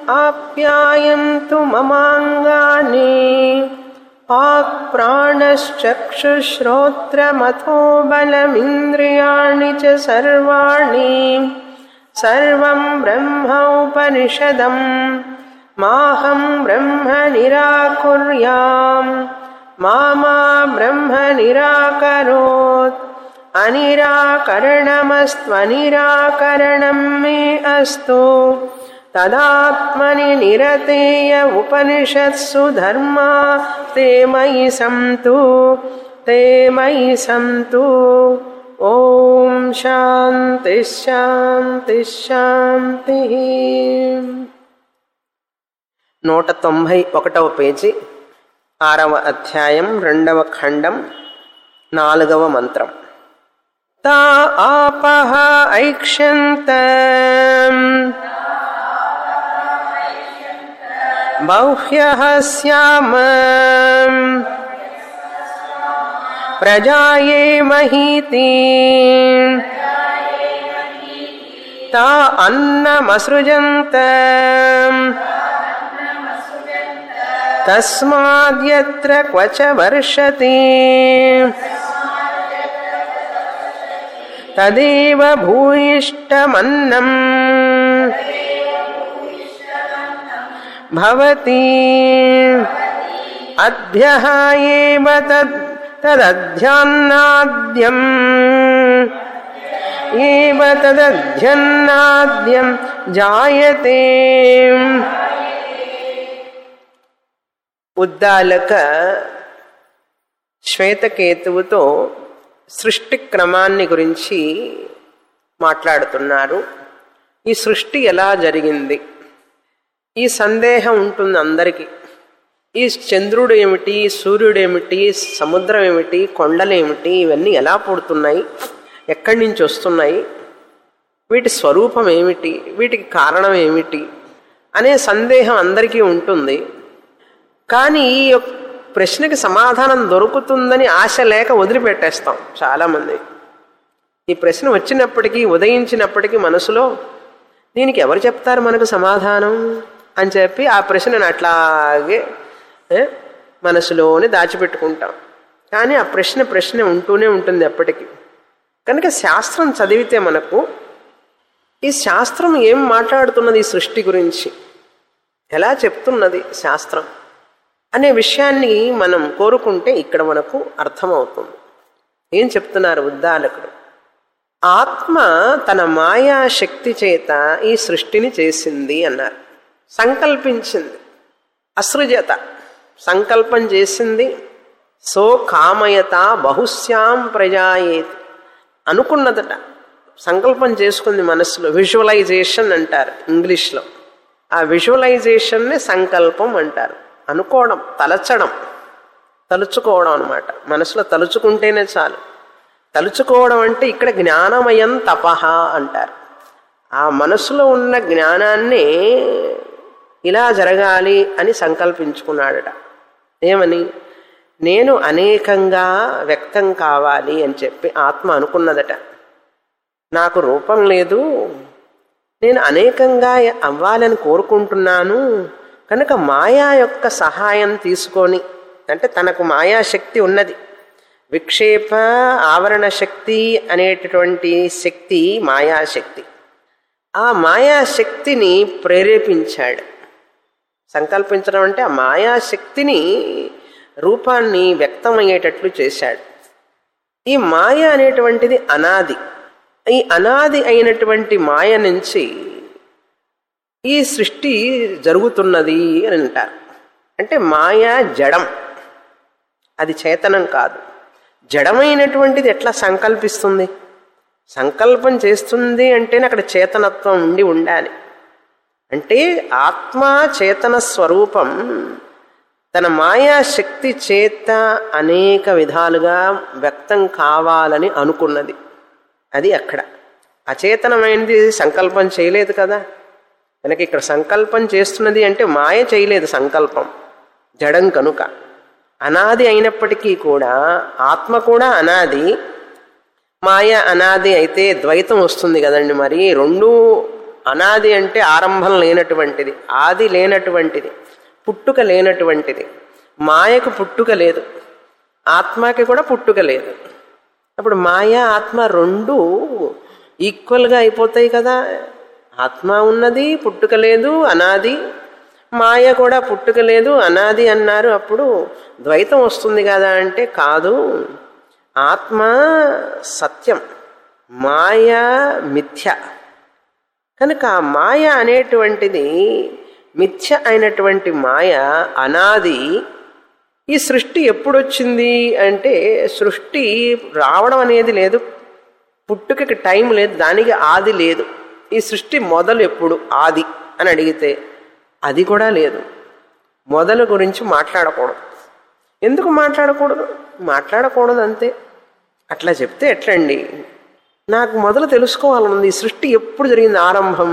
आप्यायन्तु ममाङ्गानि वाक्प्राणश्चक्षुश्रोत्रमथो बलमिन्द्रियाणि च सर्वाणि सर्वं ब्रह्म उपनिषदम् माहं ब्रह्म निराकुर्याम् मा मा ब्रह्म निराकरोत् अनिराकरणमस्त्वनिराकरणं मे अस्तु तदात्मनि निरतेय उपनिषत्सु धर्मा ते मयि सन्तु ते मयि सन्तु ॐ शान्तिः शान्तिः शान्तिः నూట తొంభై ఒకటవ పేజీ ఆరవ అధ్యాయం రెండవ ఖండం నాలుగవ మంత్రం తా ఆపహ ఐక్షంత బహ్యః శ్యామ ప్రజాయే మహీతి తా అన్నమసృజంత తస్మాద్యత్ర క్వచ వర్షతి తదేవ భూయిష్టమన్నం భవతి అభ్యः एव तद् तदध्यान्नाद्यम् एव तदध्यन्नाद्यं जायते ఉద్దాలక శ్వేతకేతువుతో సృష్టి క్రమాన్ని గురించి మాట్లాడుతున్నారు ఈ సృష్టి ఎలా జరిగింది ఈ సందేహం ఉంటుంది అందరికీ ఈ చంద్రుడు ఏమిటి సూర్యుడు ఏమిటి సముద్రం ఏమిటి కొండలు ఏమిటి ఇవన్నీ ఎలా పుడుతున్నాయి ఎక్కడి నుంచి వస్తున్నాయి వీటి స్వరూపం ఏమిటి వీటికి కారణం ఏమిటి అనే సందేహం అందరికీ ఉంటుంది కానీ ఈ యొక్క ప్రశ్నకి సమాధానం దొరుకుతుందని ఆశ లేక వదిలిపెట్టేస్తాం చాలామంది ఈ ప్రశ్న వచ్చినప్పటికీ ఉదయించినప్పటికీ మనసులో దీనికి ఎవరు చెప్తారు మనకు సమాధానం అని చెప్పి ఆ ప్రశ్నను అట్లాగే ఏ, మనసులోనే దాచిపెట్టుకుంటాం కానీ ఆ ప్రశ్న ప్రశ్న ఉంటూనే ఉంటుంది ఎప్పటికీ కనుక శాస్త్రం చదివితే మనకు ఈ శాస్త్రం ఏం మాట్లాడుతున్నది ఈ సృష్టి గురించి ఎలా చెప్తున్నది శాస్త్రం అనే విషయాన్ని మనం కోరుకుంటే ఇక్కడ మనకు అర్థమవుతుంది ఏం చెప్తున్నారు ఉద్దాలకుడు ఆత్మ తన మాయా శక్తి చేత ఈ సృష్టిని చేసింది అన్నారు సంకల్పించింది అసృజత సంకల్పం చేసింది సో కామయత బహుశ్యాం ప్రజాయేతి అనుకున్నదట సంకల్పం చేసుకుంది మనసులో విజువలైజేషన్ అంటారు ఇంగ్లీష్లో ఆ విజువలైజేషన్నే సంకల్పం అంటారు అనుకోవడం తలచడం తలుచుకోవడం అనమాట మనసులో తలుచుకుంటేనే చాలు తలుచుకోవడం అంటే ఇక్కడ జ్ఞానమయం తపహ అంటారు ఆ మనసులో ఉన్న జ్ఞానాన్ని ఇలా జరగాలి అని సంకల్పించుకున్నాడట ఏమని నేను అనేకంగా వ్యక్తం కావాలి అని చెప్పి ఆత్మ అనుకున్నదట నాకు రూపం లేదు నేను అనేకంగా అవ్వాలని కోరుకుంటున్నాను కనుక మాయా యొక్క సహాయం తీసుకొని అంటే తనకు మాయాశక్తి ఉన్నది విక్షేప ఆవరణ శక్తి అనేటటువంటి శక్తి మాయాశక్తి ఆ మాయాశక్తిని ప్రేరేపించాడు సంకల్పించడం అంటే ఆ మాయాశక్తిని రూపాన్ని వ్యక్తమయ్యేటట్లు చేశాడు ఈ మాయ అనేటువంటిది అనాది ఈ అనాది అయినటువంటి మాయ నుంచి ఈ సృష్టి జరుగుతున్నది అని అంటారు అంటే మాయ జడం అది చేతనం కాదు జడమైనటువంటిది ఎట్లా సంకల్పిస్తుంది సంకల్పం చేస్తుంది అంటేనే అక్కడ చేతనత్వం ఉండి ఉండాలి అంటే ఆత్మ చేతన స్వరూపం తన మాయా శక్తి చేత అనేక విధాలుగా వ్యక్తం కావాలని అనుకున్నది అది అక్కడ అచేతనమైనది సంకల్పం చేయలేదు కదా కనుక ఇక్కడ సంకల్పం చేస్తున్నది అంటే మాయ చేయలేదు సంకల్పం జడం కనుక అనాది అయినప్పటికీ కూడా ఆత్మ కూడా అనాది మాయ అనాది అయితే ద్వైతం వస్తుంది కదండి మరి రెండు అనాది అంటే ఆరంభం లేనటువంటిది ఆది లేనటువంటిది పుట్టుక లేనటువంటిది మాయకు పుట్టుక లేదు ఆత్మకి కూడా పుట్టుక లేదు అప్పుడు మాయ ఆత్మ రెండు ఈక్వల్గా అయిపోతాయి కదా ఆత్మ ఉన్నది పుట్టుక లేదు అనాది మాయ కూడా పుట్టుక లేదు అనాది అన్నారు అప్పుడు ద్వైతం వస్తుంది కదా అంటే కాదు ఆత్మ సత్యం మాయ మిథ్య కనుక ఆ మాయ అనేటువంటిది మిథ్య అయినటువంటి మాయ అనాది ఈ సృష్టి ఎప్పుడొచ్చింది అంటే సృష్టి రావడం అనేది లేదు పుట్టుకకి టైం లేదు దానికి ఆది లేదు ఈ సృష్టి మొదలు ఎప్పుడు ఆది అని అడిగితే అది కూడా లేదు మొదలు గురించి మాట్లాడకూడదు ఎందుకు మాట్లాడకూడదు మాట్లాడకూడదు అంతే అట్లా చెప్తే ఎట్లండి నాకు మొదలు తెలుసుకోవాలనుంది ఈ సృష్టి ఎప్పుడు జరిగింది ఆరంభం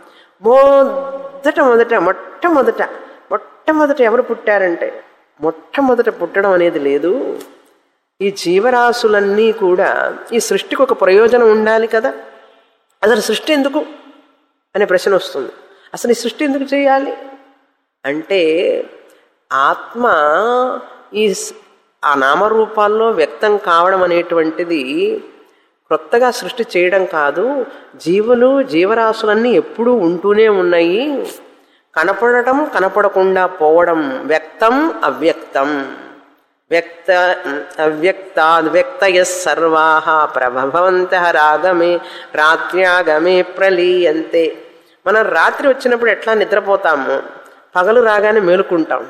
మొదట మొదట మొట్టమొదట మొట్టమొదట ఎవరు పుట్టారంటే మొట్టమొదట పుట్టడం అనేది లేదు ఈ జీవరాశులన్నీ కూడా ఈ సృష్టికి ఒక ప్రయోజనం ఉండాలి కదా అసలు సృష్టి ఎందుకు అనే ప్రశ్న వస్తుంది అసలు ఈ సృష్టి ఎందుకు చేయాలి అంటే ఆత్మ ఈ స్- ఆ నామరూపాల్లో వ్యక్తం కావడం అనేటువంటిది క్రొత్తగా సృష్టి చేయడం కాదు జీవులు జీవరాశులన్నీ ఎప్పుడూ ఉంటూనే ఉన్నాయి కనపడటం కనపడకుండా పోవడం వ్యక్తం అవ్యక్తం వ్యక్త అవ్యక్తాద్వ్యక్తయ సర్వా ప్రభవంత రాగమే రాత్ర్యాగమే ప్రలీయంతే మనం రాత్రి వచ్చినప్పుడు ఎట్లా నిద్రపోతాము పగలు రాగానే మేలుకుంటాం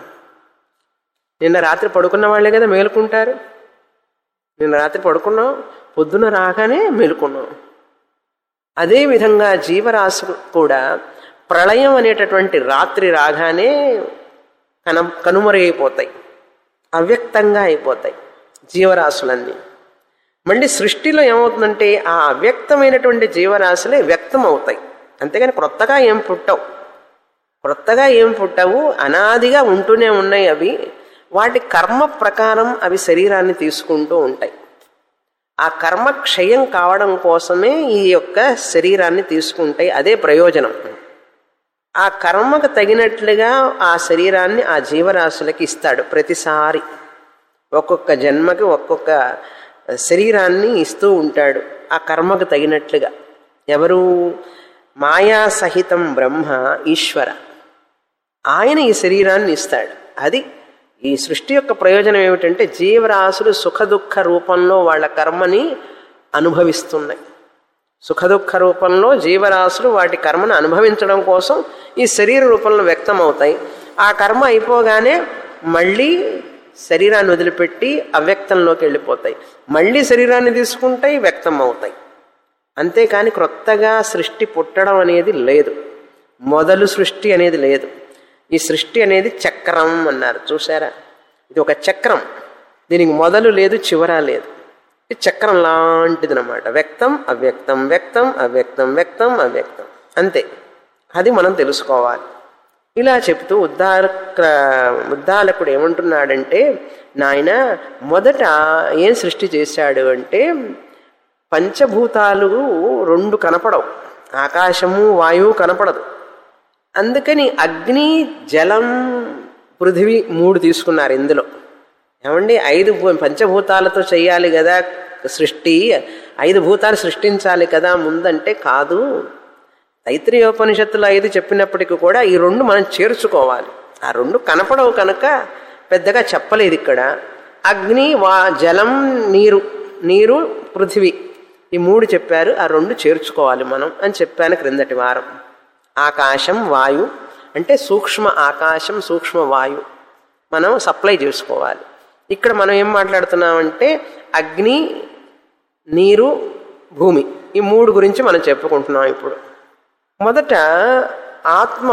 నిన్న రాత్రి పడుకున్న వాళ్ళే కదా మేలుకుంటారు నిన్న రాత్రి పడుకున్నాం పొద్దున రాగానే మేలుకున్నాం అదేవిధంగా జీవరాశులు కూడా ప్రళయం అనేటటువంటి రాత్రి రాగానే కన కనుమరుగైపోతాయి అవ్యక్తంగా అయిపోతాయి జీవరాశులన్నీ మళ్ళీ సృష్టిలో ఏమవుతుందంటే ఆ అవ్యక్తమైనటువంటి జీవరాశులే వ్యక్తం అవుతాయి అంతేగాని క్రొత్తగా ఏం పుట్టవు క్రొత్తగా ఏం పుట్టవు అనాదిగా ఉంటూనే ఉన్నాయి అవి వాటి కర్మ ప్రకారం అవి శరీరాన్ని తీసుకుంటూ ఉంటాయి ఆ కర్మ క్షయం కావడం కోసమే ఈ యొక్క శరీరాన్ని తీసుకుంటాయి అదే ప్రయోజనం ఆ కర్మకు తగినట్లుగా ఆ శరీరాన్ని ఆ జీవరాశులకి ఇస్తాడు ప్రతిసారి ఒక్కొక్క జన్మకి ఒక్కొక్క శరీరాన్ని ఇస్తూ ఉంటాడు ఆ కర్మకు తగినట్లుగా ఎవరు మాయా సహితం బ్రహ్మ ఈశ్వర ఆయన ఈ శరీరాన్ని ఇస్తాడు అది ఈ సృష్టి యొక్క ప్రయోజనం ఏమిటంటే జీవరాశులు సుఖదుఖ రూపంలో వాళ్ళ కర్మని అనుభవిస్తున్నాయి సుఖదుఖ రూపంలో జీవరాశులు వాటి కర్మను అనుభవించడం కోసం ఈ శరీర రూపంలో వ్యక్తం అవుతాయి ఆ కర్మ అయిపోగానే మళ్ళీ శరీరాన్ని వదిలిపెట్టి అవ్యక్తంలోకి వెళ్ళిపోతాయి మళ్ళీ శరీరాన్ని తీసుకుంటాయి వ్యక్తం అవుతాయి అంతేకాని క్రొత్తగా సృష్టి పుట్టడం అనేది లేదు మొదలు సృష్టి అనేది లేదు ఈ సృష్టి అనేది చక్రం అన్నారు చూసారా ఇది ఒక చక్రం దీనికి మొదలు లేదు చివర లేదు ఇది చక్రం లాంటిది అనమాట వ్యక్తం అవ్యక్తం వ్యక్తం అవ్యక్తం వ్యక్తం అవ్యక్తం అంతే అది మనం తెలుసుకోవాలి ఇలా చెప్తూ ఉద్దారక ఉద్దాలకుడు ఏమంటున్నాడంటే నాయన మొదట ఏం సృష్టి చేశాడు అంటే పంచభూతాలు రెండు కనపడవు ఆకాశము వాయువు కనపడదు అందుకని అగ్ని జలం పృథివీ మూడు తీసుకున్నారు ఇందులో ఏమండి ఐదు భూ- పంచభూతాలతో చెయ్యాలి కదా సృష్టి ఐదు భూతాలు సృష్టించాలి కదా ముందంటే కాదు తైత్రీయోపనిషత్తులో ఐదు చెప్పినప్పటికీ కూడా ఈ రెండు మనం చేర్చుకోవాలి ఆ రెండు కనపడవు కనుక పెద్దగా చెప్పలేదు ఇక్కడ అగ్ని వా జలం నీరు నీరు పృథివీ ఈ మూడు చెప్పారు ఆ రెండు చేర్చుకోవాలి మనం అని చెప్పాను క్రిందటి వారం ఆకాశం వాయు అంటే సూక్ష్మ ఆకాశం సూక్ష్మ వాయు మనం సప్లై చేసుకోవాలి ఇక్కడ మనం ఏం మాట్లాడుతున్నామంటే అగ్ని నీరు భూమి ఈ మూడు గురించి మనం చెప్పుకుంటున్నాం ఇప్పుడు మొదట ఆత్మ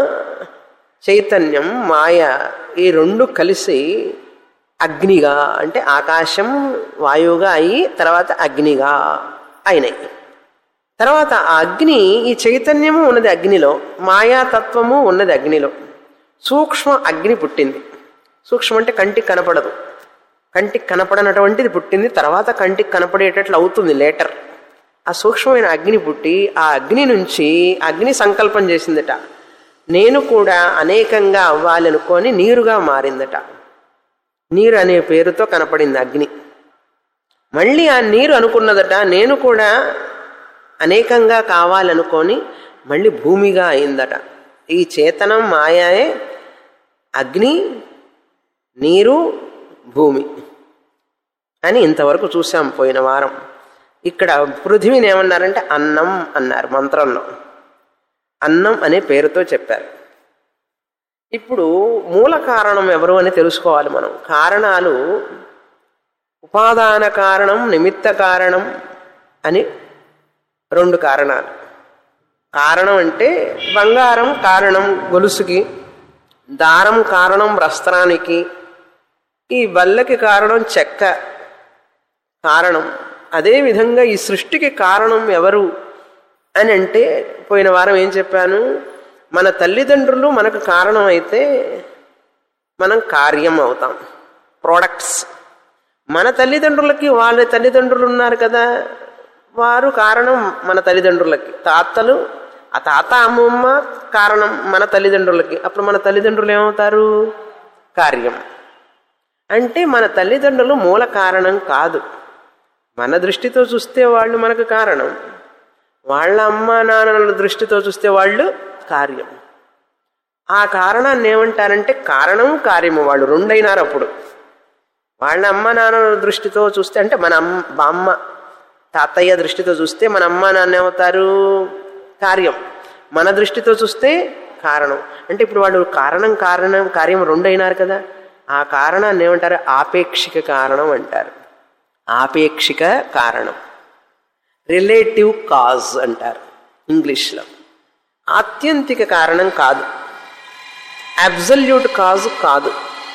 చైతన్యం మాయ ఈ రెండు కలిసి అగ్నిగా అంటే ఆకాశం వాయువుగా అయి తర్వాత అగ్నిగా అయినాయి తర్వాత ఆ అగ్ని ఈ చైతన్యము ఉన్నది అగ్నిలో మాయాతత్వము ఉన్నది అగ్నిలో సూక్ష్మ అగ్ని పుట్టింది సూక్ష్మం అంటే కంటికి కనపడదు కంటికి కనపడనటువంటిది పుట్టింది తర్వాత కంటికి కనపడేటట్లు అవుతుంది లేటర్ ఆ సూక్ష్మమైన అగ్ని పుట్టి ఆ అగ్ని నుంచి అగ్ని సంకల్పం చేసిందట నేను కూడా అనేకంగా అవ్వాలి అనుకొని నీరుగా మారిందట నీరు అనే పేరుతో కనపడింది అగ్ని మళ్ళీ ఆ నీరు అనుకున్నదట నేను కూడా అనేకంగా కావాలనుకొని మళ్ళీ భూమిగా అయిందట ఈ చేతనం మాయాయే అగ్ని నీరు భూమి అని ఇంతవరకు చూసాం పోయిన వారం ఇక్కడ పృథివీని ఏమన్నారంటే అన్నం అన్నారు మంత్రంలో అన్నం అనే పేరుతో చెప్పారు ఇప్పుడు మూల కారణం ఎవరు అని తెలుసుకోవాలి మనం కారణాలు ఉపాదాన కారణం నిమిత్త కారణం అని రెండు కారణాలు కారణం అంటే బంగారం కారణం గొలుసుకి దారం కారణం వస్త్రానికి ఈ బల్లకి కారణం చెక్క కారణం అదేవిధంగా ఈ సృష్టికి కారణం ఎవరు అని అంటే పోయిన వారం ఏం చెప్పాను మన తల్లిదండ్రులు మనకు కారణం అయితే మనం కార్యం అవుతాం ప్రోడక్ట్స్ మన తల్లిదండ్రులకి వాళ్ళ తల్లిదండ్రులు ఉన్నారు కదా వారు కారణం మన తల్లిదండ్రులకి తాతలు ఆ తాత అమ్మమ్మ కారణం మన తల్లిదండ్రులకి అప్పుడు మన తల్లిదండ్రులు ఏమవుతారు కార్యం అంటే మన తల్లిదండ్రులు మూల కారణం కాదు మన దృష్టితో చూస్తే వాళ్ళు మనకు కారణం వాళ్ళ అమ్మ నాన్నల దృష్టితో చూస్తే వాళ్ళు కార్యం ఆ కారణాన్ని ఏమంటారంటే కారణం కార్యము వాళ్ళు రెండైనారు అప్పుడు వాళ్ళ అమ్మ నాన్నల దృష్టితో చూస్తే అంటే మన అమ్మ బామ్మ తాతయ్య దృష్టితో చూస్తే మన అమ్మ నాన్న ఏమవుతారు కార్యం మన దృష్టితో చూస్తే కారణం అంటే ఇప్పుడు వాళ్ళు కారణం కారణం కార్యం రెండైనారు కదా ఆ కారణాన్ని ఏమంటారు ఆపేక్షిక కారణం అంటారు ఆపేక్షిక కారణం రిలేటివ్ కాజ్ అంటారు ఇంగ్లీష్లో ఆత్యంతిక కారణం కాదు అబ్జల్యూట్ కాజ్ కాదు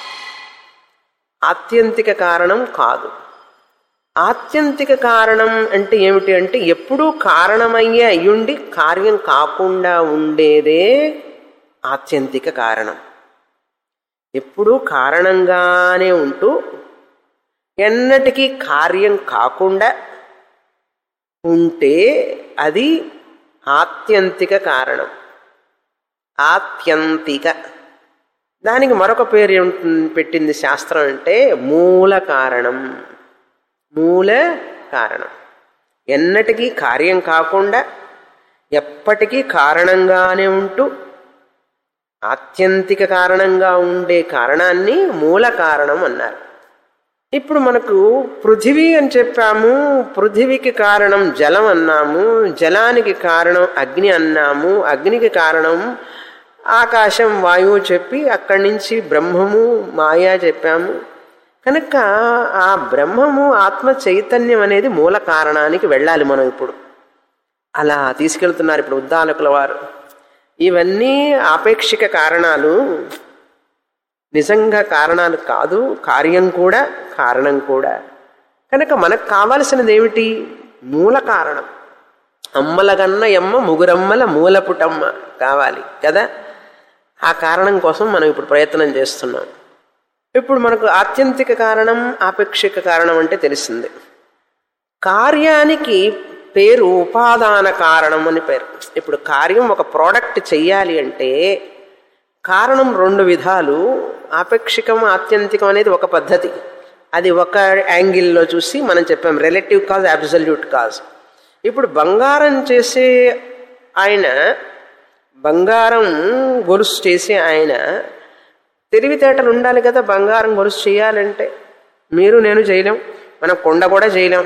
ఆత్యంతిక కారణం కాదు ఆత్యంతిక కారణం అంటే ఏమిటి అంటే ఎప్పుడూ కారణమయ్యే అయ్యుండి కార్యం కాకుండా ఉండేదే ఆత్యంతిక కారణం ఎప్పుడూ కారణంగానే ఉంటూ ఎన్నటికీ కార్యం కాకుండా ఉంటే అది ఆత్యంతిక కారణం ఆత్యంతిక దానికి మరొక పేరు ఏం- పెట్టింది శాస్త్రం అంటే మూల కారణం మూల కారణం ఎన్నటికీ కార్యం కాకుండా ఎప్పటికీ కారణంగానే ఉంటూ ఆత్యంతిక కారణంగా ఉండే కారణాన్ని మూల కారణం అన్నారు ఇప్పుడు మనకు పృథివీ అని చెప్పాము పృథివీకి కారణం జలం అన్నాము జలానికి కారణం అగ్ని అన్నాము అగ్నికి కారణం ఆకాశం వాయువు చెప్పి అక్కడి నుంచి బ్రహ్మము మాయా చెప్పాము కనుక ఆ బ్రహ్మము ఆత్మ చైతన్యం అనేది మూల కారణానికి వెళ్ళాలి మనం ఇప్పుడు అలా తీసుకెళ్తున్నారు ఇప్పుడు ఉద్దాలకుల వారు ఇవన్నీ ఆపేక్షిక కారణాలు నిజంగా కారణాలు కాదు కార్యం కూడా కారణం కూడా కనుక మనకు కావలసినది ఏమిటి మూల కారణం అమ్మల కన్న ఎమ్మ ముగురమ్మల మూలపుటమ్మ కావాలి కదా ఆ కారణం కోసం మనం ఇప్పుడు ప్రయత్నం చేస్తున్నాం ఇప్పుడు మనకు ఆత్యంతిక కారణం ఆపేక్షిక కారణం అంటే తెలిసింది కార్యానికి పేరు ఉపాదాన కారణం అని పేరు ఇప్పుడు కార్యం ఒక ప్రోడక్ట్ చెయ్యాలి అంటే కారణం రెండు విధాలు ఆపేక్షికం ఆత్యంతికం అనేది ఒక పద్ధతి అది ఒక యాంగిల్లో చూసి మనం చెప్పాం రిలేటివ్ కాజ్ అబ్సల్యూట్ కాజ్ ఇప్పుడు బంగారం చేసే ఆయన బంగారం గొలుసు చేసే ఆయన తెలివితేటలు ఉండాలి కదా బంగారం గొలుసు చేయాలంటే మీరు నేను చేయలేం మనం కొండ కూడా చేయలేం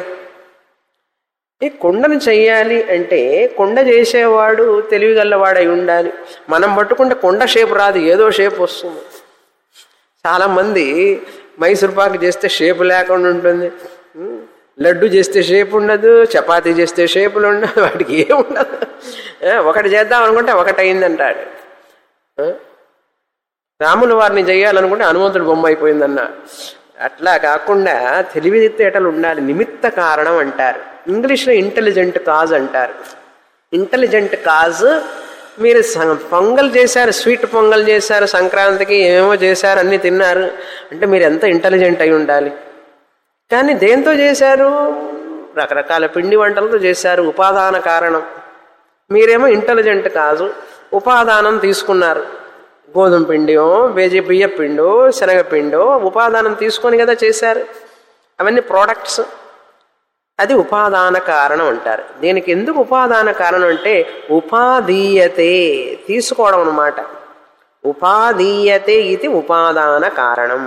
ఈ కొండను చెయ్యాలి అంటే కొండ చేసేవాడు తెలివిగల్లవాడై ఉండాలి మనం పట్టుకుంటే కొండ షేప్ రాదు ఏదో షేప్ వస్తుంది చాలామంది మైసూర్ పాకు చేస్తే షేప్ లేకుండా ఉంటుంది ఉమ్, లడ్డు చేస్తే షేప్ ఉండదు చపాతీ చేస్తే షేపులు ఉండదు వాటికి ఏం ఉండదు ఆ, ఒకటి చేద్దాం అనుకుంటే ఒకటి అయిందంటాడు ఆ, రాముల వారిని చేయాలనుకుంటే హనుమంతుడు బొమ్మ అయిపోయిందన్న అట్లా కాకుండా తెలివితేటలు ఉండాలి నిమిత్త కారణం అంటారు ఇంగ్లీష్లో ఇంటెలిజెంట్ కాజ్ అంటారు ఇంటెలిజెంట్ కాజ్ మీరు సం- పొంగల్ చేశారు స్వీట్ పొంగల్ చేశారు సంక్రాంతికి ఏమేమో చేశారు అన్నీ తిన్నారు అంటే మీరు ఎంత ఇంటెలిజెంట్ అయి ఉండాలి కానీ దేంతో చేశారు రకరకాల పిండి వంటలతో చేశారు ఉపాదాన కారణం మీరేమో ఇంటెలిజెంట్ కాదు ఉపాదానం తీసుకున్నారు గోధుమ పిండియో బేజీ బియ్య పిండో శనగపిండో ఉపాదానం తీసుకొని కదా చేశారు అవన్నీ ప్రోడక్ట్స్ అది ఉపాదాన కారణం అంటారు దీనికి ఎందుకు ఉపాదాన కారణం అంటే ఉపాదీయతే తీసుకోవడం అన్నమాట ఉపాదీయతే ఇది ఉపాదాన కారణం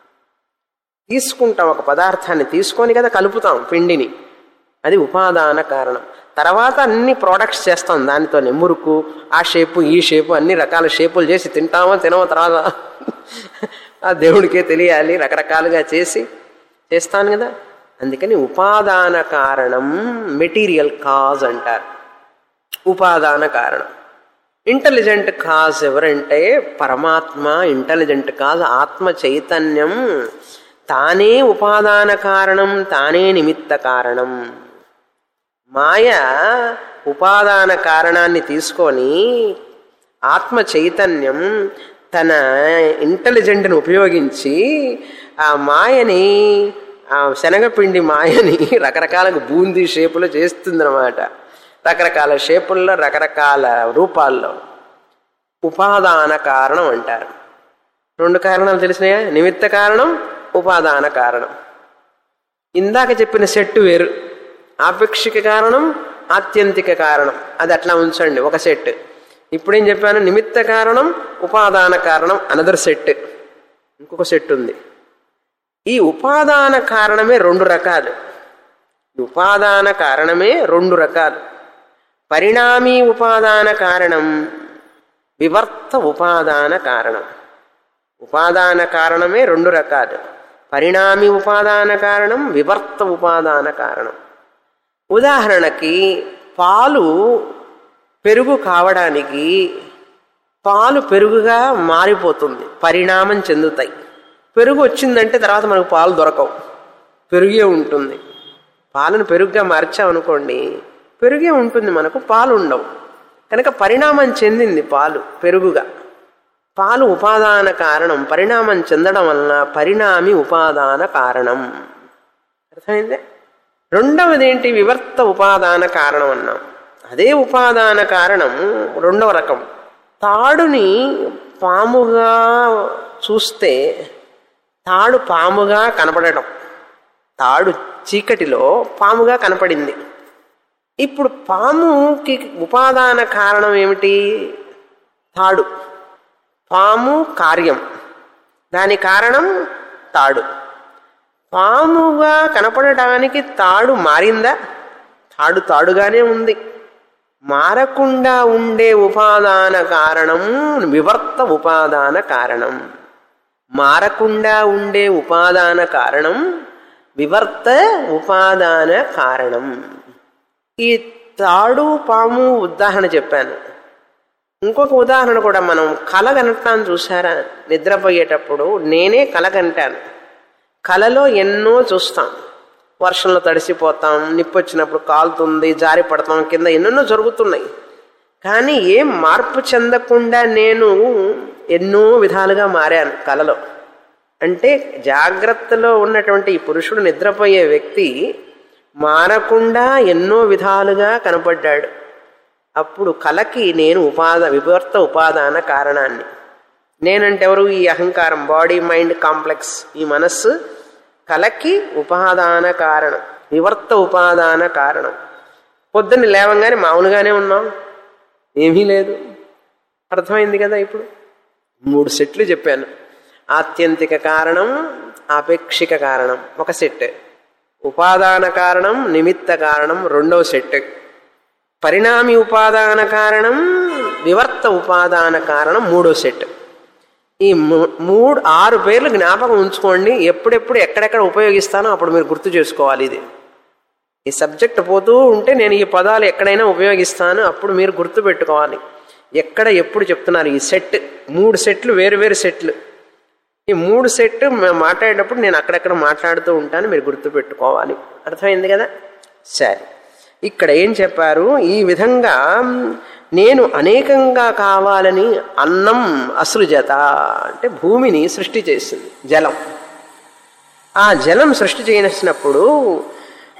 తీసుకుంటాం ఒక పదార్థాన్ని తీసుకొని కదా కలుపుతాం పిండిని అది ఉపాదాన కారణం తర్వాత అన్ని ప్రోడక్ట్స్ చేస్తాం దానితోనే మురుకు ఆ షేపు ఈ షేపు అన్ని రకాల షేపులు చేసి తింటామో తినమో తర్వాత ఆ దేవుడికే తెలియాలి రకరకాలుగా చేసి చేస్తాను కదా అందుకని ఉపాదాన కారణం మెటీరియల్ కాజ్ అంటారు ఉపాదాన కారణం ఇంటెలిజెంట్ కాజ్ ఎవరంటే పరమాత్మ ఇంటెలిజెంట్ కాజ్ ఆత్మ చైతన్యం తానే ఉపాదాన కారణం తానే నిమిత్త కారణం మాయ ఉపాదాన కారణాన్ని తీసుకొని ఆత్మ చైతన్యం తన ఇంటెలిజెంట్ని ఉపయోగించి ఆ మాయని ఆ శనగపిండి మాయని రకరకాల బూందీ షేపులో చేస్తుందన్నమాట రకరకాల షేపుల్లో రకరకాల రూపాల్లో ఉపాదాన కారణం అంటారు రెండు కారణాలు తెలిసినాయా నిమిత్త కారణం ఉపాదాన కారణం ఇందాక చెప్పిన సెట్ వేరు ఆపేక్షిక కారణం ఆత్యంతిక కారణం అది అట్లా ఉంచండి ఒక సెట్ ఇప్పుడేం చెప్పాను నిమిత్త కారణం ఉపాదాన కారణం అనదర్ సెట్ ఇంకొక సెట్ ఉంది ఈ ఉపాదాన కారణమే రెండు రకాలు ఈ ఉపాదాన కారణమే రెండు రకాలు పరిణామీ ఉపాదాన కారణం వివర్త ఉపాదాన కారణం ఉపాదాన కారణమే రెండు రకాలు పరిణామి ఉపాదాన కారణం వివర్త ఉపాదాన కారణం ఉదాహరణకి పాలు పెరుగు కావడానికి పాలు పెరుగుగా మారిపోతుంది పరిణామం చెందుతాయి పెరుగు వచ్చిందంటే తర్వాత మనకు పాలు దొరకవు పెరుగే ఉంటుంది పాలను పెరుగుగా మార్చామనుకోండి పెరుగే ఉంటుంది మనకు పాలు ఉండవు కనుక పరిణామం చెందింది పాలు పెరుగుగా పాలు ఉపాదాన కారణం పరిణామం చెందడం వలన పరిణామి ఉపాదాన కారణం అర్థమైందే రెండవది ఏంటి వివర్త ఉపాదాన కారణం అన్నాం అదే ఉపాదాన కారణం రెండవ రకం తాడుని పాముగా చూస్తే తాడు పాముగా కనపడటం తాడు చీకటిలో పాముగా కనపడింది ఇప్పుడు పాముకి ఉపాదాన కారణం ఏమిటి తాడు పాము కార్యం దాని కారణం తాడు పాముగా కనపడటానికి తాడు మారిందా తాడు తాడుగానే ఉంది మారకుండా ఉండే ఉపాదాన కారణం వివర్త ఉపాదాన కారణం మారకుండా ఉండే ఉపాదాన కారణం వివర్త ఉపాదాన కారణం ఈ తాడు పాము ఉదాహరణ చెప్పాను ఇంకొక ఉదాహరణ కూడా మనం కల కనటాన్ని చూసారా నిద్రపోయేటప్పుడు నేనే కల కంటాను కలలో ఎన్నో చూస్తాం వర్షంలో తడిసిపోతాం నిప్పు వచ్చినప్పుడు కాలుతుంది జారి పడతాం కింద ఎన్నెన్నో జరుగుతున్నాయి కానీ ఏం మార్పు చెందకుండా నేను ఎన్నో విధాలుగా మారాను కలలో అంటే జాగ్రత్తలో ఉన్నటువంటి ఈ పురుషుడు నిద్రపోయే వ్యక్తి మారకుండా ఎన్నో విధాలుగా కనపడ్డాడు అప్పుడు కలకి నేను ఉపాద వివర్త ఉపాదాన కారణాన్ని నేనంటే ఎవరు ఈ అహంకారం బాడీ మైండ్ కాంప్లెక్స్ ఈ మనస్సు కలకి ఉపాదాన కారణం వివర్త ఉపాదాన కారణం పొద్దున్న లేవంగానే మామూలుగానే ఉన్నాం ఏమీ లేదు అర్థమైంది కదా ఇప్పుడు మూడు సెట్లు చెప్పాను ఆత్యంతిక కారణం ఆపేక్షిక కారణం ఒక సెట్ ఉపాదాన కారణం నిమిత్త కారణం రెండవ సెట్ పరిణామి ఉపాదాన కారణం వివర్త ఉపాదాన కారణం మూడో సెట్ ఈ మూడు ఆరు పేర్లు జ్ఞాపకం ఉంచుకోండి ఎప్పుడెప్పుడు ఎక్కడెక్కడ ఉపయోగిస్తానో అప్పుడు మీరు గుర్తు చేసుకోవాలి ఇది ఈ సబ్జెక్ట్ పోతూ ఉంటే నేను ఈ పదాలు ఎక్కడైనా ఉపయోగిస్తాను అప్పుడు మీరు గుర్తు పెట్టుకోవాలి ఎక్కడ ఎప్పుడు చెప్తున్నారు ఈ సెట్ మూడు సెట్లు వేరు వేరు సెట్లు ఈ మూడు సెట్ మాట్లాడేటప్పుడు నేను అక్కడెక్కడ మాట్లాడుతూ ఉంటాను మీరు గుర్తు పెట్టుకోవాలి అర్థమైంది కదా సరే ఇక్కడ ఏం చెప్పారు ఈ విధంగా నేను అనేకంగా కావాలని అన్నం అసృజత అంటే భూమిని సృష్టి చేసింది జలం ఆ జలం సృష్టి చేసినప్పుడు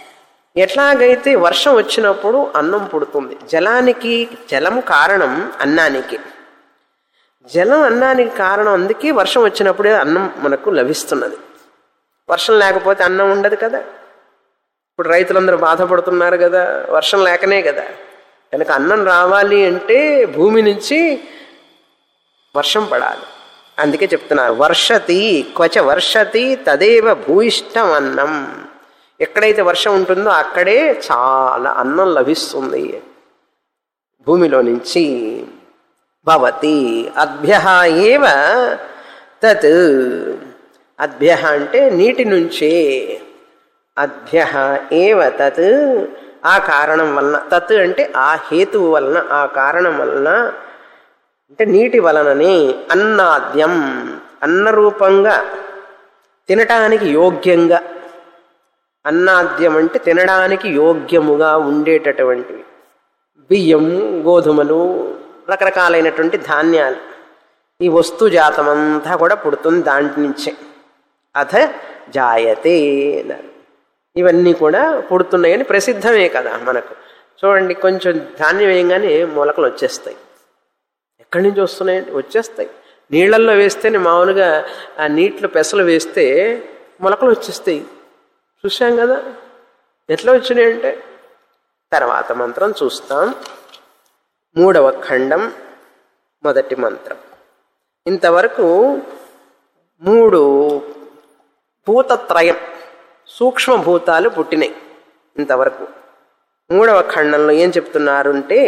ఎట్లాగైతే వర్షం వచ్చినప్పుడు అన్నం పుడుతుంది జలానికి జలం కారణం అన్నానికి జలం అన్నానికి కారణం అందుకే వర్షం వచ్చినప్పుడే అన్నం మనకు లభిస్తున్నది వర్షం లేకపోతే అన్నం ఉండదు కదా ఇప్పుడు రైతులందరూ బాధపడుతున్నారు కదా వర్షం లేకనే కదా కనుక అన్నం రావాలి అంటే భూమి నుంచి వర్షం పడాలి అందుకే చెప్తున్నారు వర్షతి క్వచ వర్షతి తదేవ భూయిష్టం అన్నం ఎక్కడైతే వర్షం ఉంటుందో అక్కడే చాలా అన్నం లభిస్తుంది భూమిలో నుంచి భవతి అభ్య ఏవ తత్ అభ్య అంటే నీటి నుంచే అభ్య ఏవ తత్ ఆ కారణం వలన తత్ అంటే ఆ హేతువు వలన ఆ కారణం వలన అంటే నీటి వలననే అన్నాద్యం అన్నరూపంగా తినటానికి యోగ్యంగా అన్నాద్యం అంటే తినడానికి యోగ్యముగా ఉండేటటువంటివి బియ్యం గోధుమలు రకరకాలైనటువంటి ధాన్యాలు ఈ వస్తు జాతమంతా కూడా పుడుతుంది దాంట్ నుంచే అథ జాయతే అన్నారు ఇవన్నీ కూడా పుడుతున్నాయని ప్రసిద్ధమే కదా మనకు చూడండి కొంచెం ధాన్యం వేయగానే మొలకలు వచ్చేస్తాయి ఎక్కడి నుంచి వస్తున్నాయంటే వచ్చేస్తాయి నీళ్ళల్లో వేస్తేనే మామూలుగా ఆ నీటిలో పెసలు వేస్తే మొలకలు వచ్చేస్తాయి చూసాం కదా ఎట్లా వచ్చినాయంటే తర్వాత మంత్రం చూస్తాం మూడవ ఖండం మొదటి మంత్రం ఇంతవరకు మూడు భూతత్రయం సూక్ష్మభూతాలు పుట్టినాయి ఇంతవరకు మూడవ ఖండంలో ఏం చెప్తున్నారు అంటే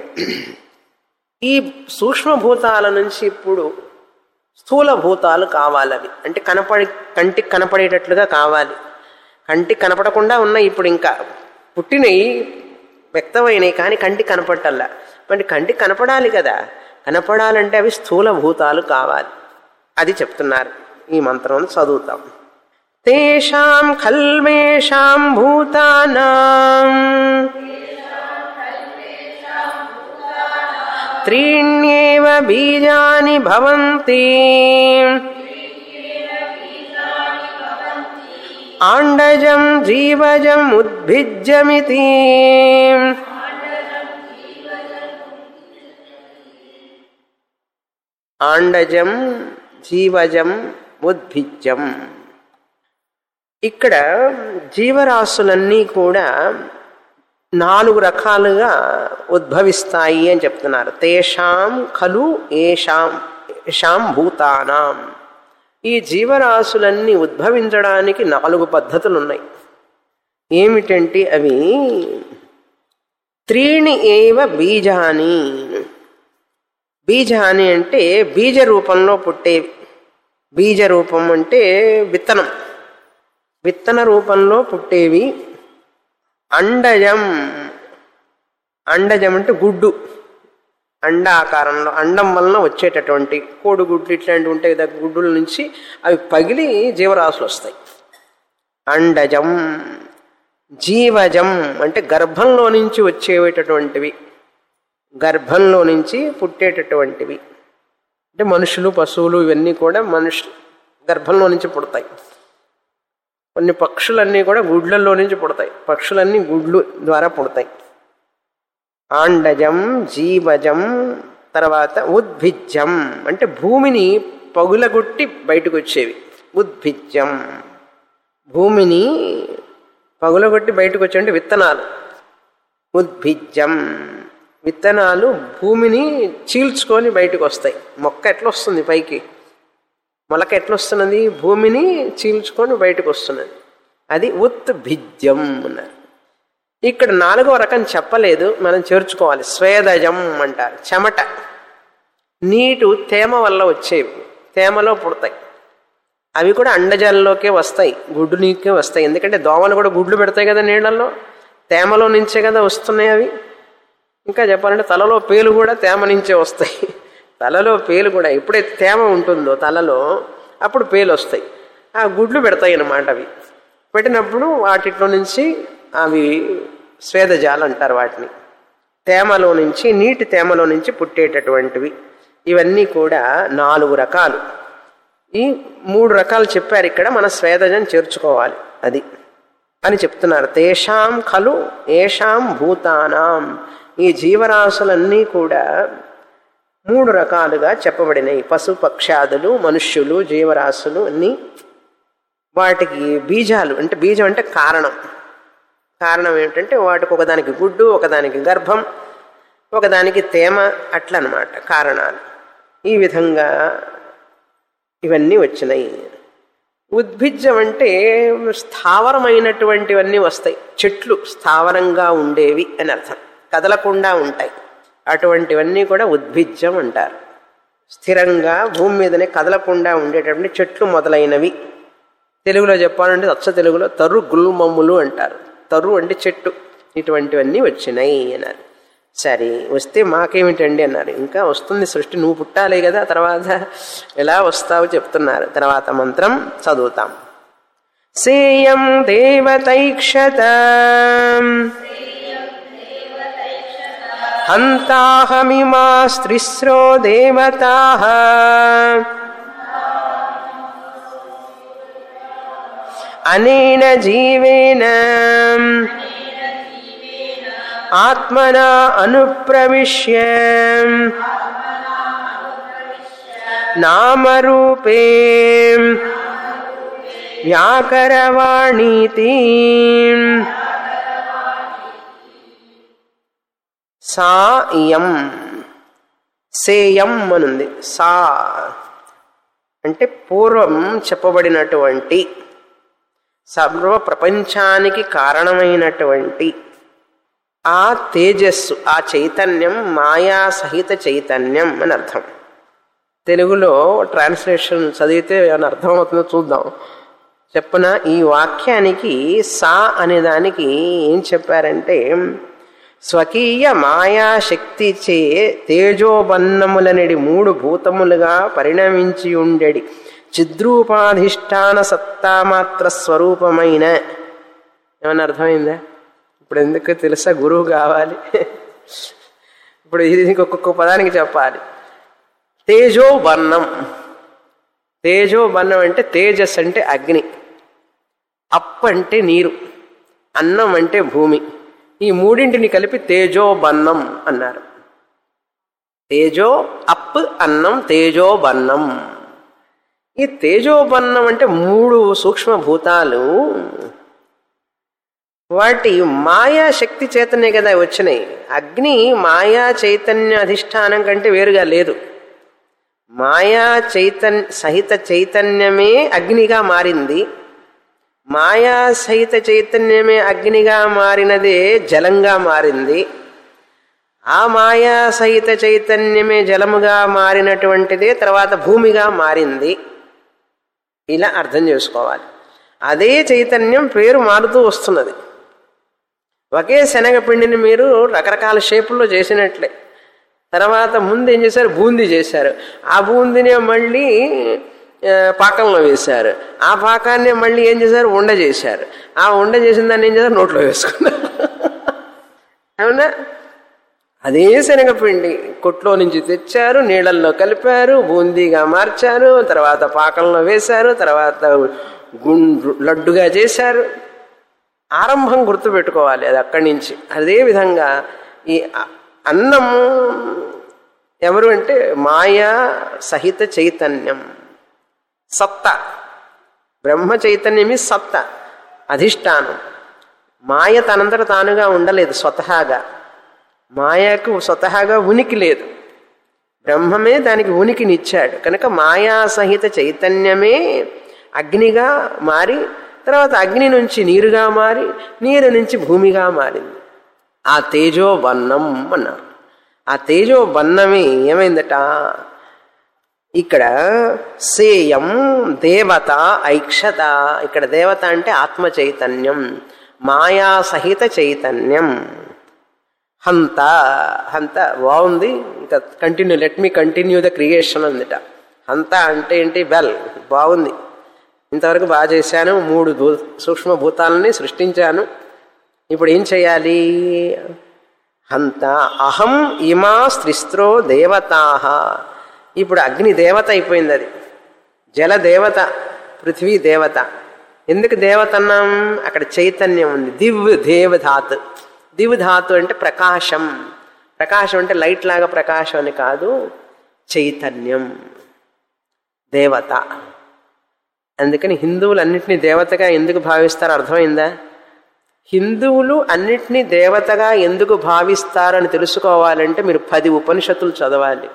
ఈ సూక్ష్మభూతాల నుంచి ఇప్పుడు స్థూల భూతాలు కావాలి అవి అంటే కనపడి కంటికి కనపడేటట్లుగా కావాలి కంటికి కనపడకుండా ఉన్నాయి ఇప్పుడు ఇంకా పుట్టినవి వ్యక్తమైనవి కానీ కంటికి కనపడటల్లా మరి కంటికి కనపడాలి కదా కనపడాలంటే అవి స్థూల భూతాలు కావాలి అది చెప్తున్నారు ఈ మంత్రం చదువుతాం తేషాం ఖల్మేషాం భూతానాం త్రీణ్యేవ బీజాని భవంతి ఆండజం జీవజం ఉద్భిజ్యమితి ఆండజం జీవజం ఉద్భిజ్యం ఇక్కడ జీవరాశులన్నీ కూడా నాలుగు రకాలుగా ఉద్భవిస్తాయి అని చెప్తున్నారు తేషాం ఖలు ఏషాం ఏషాం భూతానాం ఈ జీవరాశులన్నీ ఉద్భవించడానికి నాలుగు పద్ధతులు ఉన్నాయి ఏమిటంటే అవి త్రీణి ఏవ బీజాని బీజాని అంటే బీజ రూపంలో పుట్టేవి బీజ రూపం అంటే విత్తనం విత్తన రూపంలో పుట్టేవి అండజం అండజం అంటే గుడ్డు అండ ఆకారంలో అండం వలన వచ్చేటటువంటి కోడిగుడ్లు ఇట్లాంటివి ఉంటాయి కదా గుడ్డుల నుంచి అవి పగిలి జీవరాశులు వస్తాయి అండజం జీవజం అంటే గర్భంలో నుంచి వచ్చేటటువంటివి గర్భంలో నుంచి పుట్టేటటువంటివి అంటే మనుషులు పశువులు ఇవన్నీ కూడా మనుషు గర్భంలో నుంచి పుడతాయి కొన్ని పక్షులన్నీ కూడా గుడ్లలో నుంచి పుడతాయి పక్షులన్నీ గుడ్లు ద్వారా పుడతాయి ఆండజం జీవజం తర్వాత ఉద్భిజ్యం అంటే భూమిని పగులగొట్టి బయటకు వచ్చేవి ఉద్భిజ్యం భూమిని పగులగొట్టి బయటకు వచ్చేవి అంటే విత్తనాలు ఉద్భిజ్యం విత్తనాలు భూమిని చీల్చుకొని బయటకు వస్తాయి మొక్క ఎట్లా వస్తుంది పైకి మొలక ఎట్లా వస్తున్నది భూమిని చీల్చుకొని బయటకు వస్తున్నది అది ఉత్భిజ్యం అన్నారు ఇక్కడ నాలుగో రకం చెప్పలేదు మనం చేర్చుకోవాలి స్వేదజం అంటారు చెమట నీటు తేమ వల్ల వచ్చేవి తేమలో పుడతాయి అవి కూడా అండజాలలోకే వస్తాయి గుడ్డు నీకే వస్తాయి ఎందుకంటే దోమలు కూడా గుడ్లు పెడతాయి కదా నీళ్ళల్లో తేమలో నుంచే కదా వస్తున్నాయి అవి ఇంకా చెప్పాలంటే తలలో పేలు కూడా తేమ నుంచే వస్తాయి తలలో పేలు కూడా ఎప్పుడైతే తేమ ఉంటుందో తలలో అప్పుడు పేలు వస్తాయి ఆ గుడ్లు పెడతాయి అన్నమాట అవి పెట్టినప్పుడు వాటిలో నుంచి అవి స్వేదజాలు అంటారు వాటిని తేమలో నుంచి నీటి తేమలో నుంచి పుట్టేటటువంటివి ఇవన్నీ కూడా నాలుగు రకాలు ఈ మూడు రకాలు చెప్పారు ఇక్కడ మన స్వేదజం చేర్చుకోవాలి అది అని చెప్తున్నారు తేషాం ఖలు ఏషాం భూతానాం ఈ జీవరాశులన్నీ కూడా మూడు రకాలుగా చెప్పబడినాయి పశు పక్షాదులు మనుష్యులు జీవరాశులు అన్నీ వాటికి బీజాలు అంటే బీజం అంటే కారణం కారణం ఏమిటంటే వాటికి ఒకదానికి గుడ్డు ఒకదానికి గర్భం ఒకదానికి తేమ అట్లా అనమాట కారణాలు ఈ విధంగా ఇవన్నీ వచ్చినాయి ఉద్భిజ్యం అంటే స్థావరమైనటువంటివన్నీ వస్తాయి చెట్లు స్థావరంగా ఉండేవి అని అర్థం కదలకుండా ఉంటాయి అటువంటివన్నీ కూడా ఉద్భిజ్యం అంటారు స్థిరంగా భూమి మీదనే కదలకుండా ఉండేటటువంటి చెట్లు మొదలైనవి తెలుగులో చెప్పాలంటే అచ్చ తెలుగులో తరు గుల్మమ్ములు అంటారు తరు అంటే చెట్టు ఇటువంటివన్నీ వచ్చినాయి అన్నారు సరే వస్తే మాకేమిటండి అన్నారు ఇంకా వస్తుంది సృష్టి నువ్వు పుట్టాలి కదా తర్వాత ఎలా వస్తావు చెప్తున్నారు తర్వాత మంత్రం చదువుతాం సేయం దేవతైక్షత హంతాహమిమా స్త్రిస్రో దేవతా అనేన జీవేన ఆత్మనా అనుప్రవిశ్య నామరూపే వ్యాకరవాణీతి సా ఇయం సేయం అనుంది సా అంటే పూర్వం చెప్పబడినటువంటి సర్వ ప్రపంచానికి కారణమైనటువంటి ఆ తేజస్సు ఆ చైతన్యం మాయా సహిత చైతన్యం అని అర్థం తెలుగులో ట్రాన్స్లేషన్ చదివితే ఏమైనా అర్థమవుతుందో చూద్దాం చెప్పన ఈ వాక్యానికి సా అనే దానికి ఏం చెప్పారంటే స్వకీయ మాయా శక్తి చే తేజోబన్నములనడి మూడు భూతములుగా పరిణమించి ఉండెడి చిద్రూపాధిష్టాన సత్తామాత్ర స్వరూపమైన ఏమన్నా అర్థమైందా ఇప్పుడు ఎందుకు తెలుసా గురువు కావాలి ఇప్పుడు ఇది ఒక్కొక్క పదానికి చెప్పాలి తేజో వర్ణం తేజో వర్ణం అంటే తేజస్ అంటే అగ్ని అప్ అంటే నీరు అన్నం అంటే భూమి ఈ మూడింటిని కలిపి తేజో బన్నం అన్నారు తేజో అప్ అన్నం తేజో బన్నం ఈ తేజోబన్నం అంటే మూడు సూక్ష్మభూతాలు వాటి మాయా శక్తి చేతనే కదా వచ్చినాయి అగ్ని మాయా చైతన్య అధిష్టానం కంటే వేరుగా లేదు మాయా చైతన్ సహిత చైతన్యమే అగ్నిగా మారింది మాయా సహిత చైతన్యమే అగ్నిగా మారినదే జలంగా మారింది ఆ మాయా సహిత చైతన్యమే జలముగా మారినటువంటిదే తర్వాత భూమిగా మారింది ఇలా అర్థం చేసుకోవాలి అదే చైతన్యం పేరు మారుతూ వస్తున్నది ఒకే శనగపిండిని మీరు రకరకాల షేపుల్లో చేసినట్లే తర్వాత ముందు ఏం చేశారు బూందీ చేశారు ఆ బూందీనే మళ్ళీ ఆ, పాకంలో వేశారు ఆ పాకాన్నే మళ్ళీ ఏం చేశారు ఉండ చేశారు ఆ ఉండ చేసిన దాన్ని ఏం చేశారు నోట్లో వేసుకున్నారు అవునా అదే శనగపిండి కొట్లో నుంచి తెచ్చారు నీళ్ళల్లో కలిపారు బూందీగా మార్చారు తర్వాత పాకంలో వేశారు తర్వాత గుండ్రు లడ్డుగా చేశారు ఆరంభం గుర్తుపెట్టుకోవాలి అది అక్కడి నుంచి అదే విధంగా ఈ అ- అన్నం ఎవరు అంటే మాయా సహిత చైతన్యం సత్త బ్రహ్మ చైతన్యమి సత్త అధిష్టానం మాయ తనంతట తానుగా ఉండలేదు స్వతహాగా మాయకు స్వతహాగా ఉనికి లేదు బ్రహ్మమే దానికి ఉనికినిచ్చాడు కనుక మాయా సహిత చైతన్యమే అగ్నిగా మారి తర్వాత అగ్ని నుంచి నీరుగా మారి నీరు నుంచి భూమిగా మారింది ఆ తేజో వన్నం అన్నారు ఆ తేజో వన్నమే ఏమైందట ఇక్కడ సేయం దేవత ఐక్షత ఇక్కడ దేవత అంటే ఆత్మ చైతన్యం మాయా సహిత చైతన్యం హంత హంత బాగుంది ఇంకా continue let me continue the creation అందిట హంత అంటే ఏంటి వెల్ బాగుంది ఇంతవరకు బాగా చేశాను మూడు భూ సూక్ష్మభూతాలని సృష్టించాను ఇప్పుడు ఏం చేయాలి హంత అహం ఇమా స్త్రిస్త్రో దేవతాహ ఇప్పుడు అగ్ని దేవత అయిపోయింది అది జల దేవత పృథ్వీ దేవత ఎందుకు దేవతన్నాం అక్కడ చైతన్యం ఉంది దివ్ దేవధాత్ దివ్ ధాతు అంటే ప్రకాశం ప్రకాశం అంటే లైట్ లాగా ప్రకాశం అని కాదు చైతన్యం దేవత అందుకని హిందువులు అన్నింటినీ దేవతగా ఎందుకు భావిస్తారో అర్థమైందా హిందువులు అన్నిటినీ దేవతగా ఎందుకు భావిస్తారని తెలుసుకోవాలంటే మీరు పది ఉపనిషత్తులు చదవాలి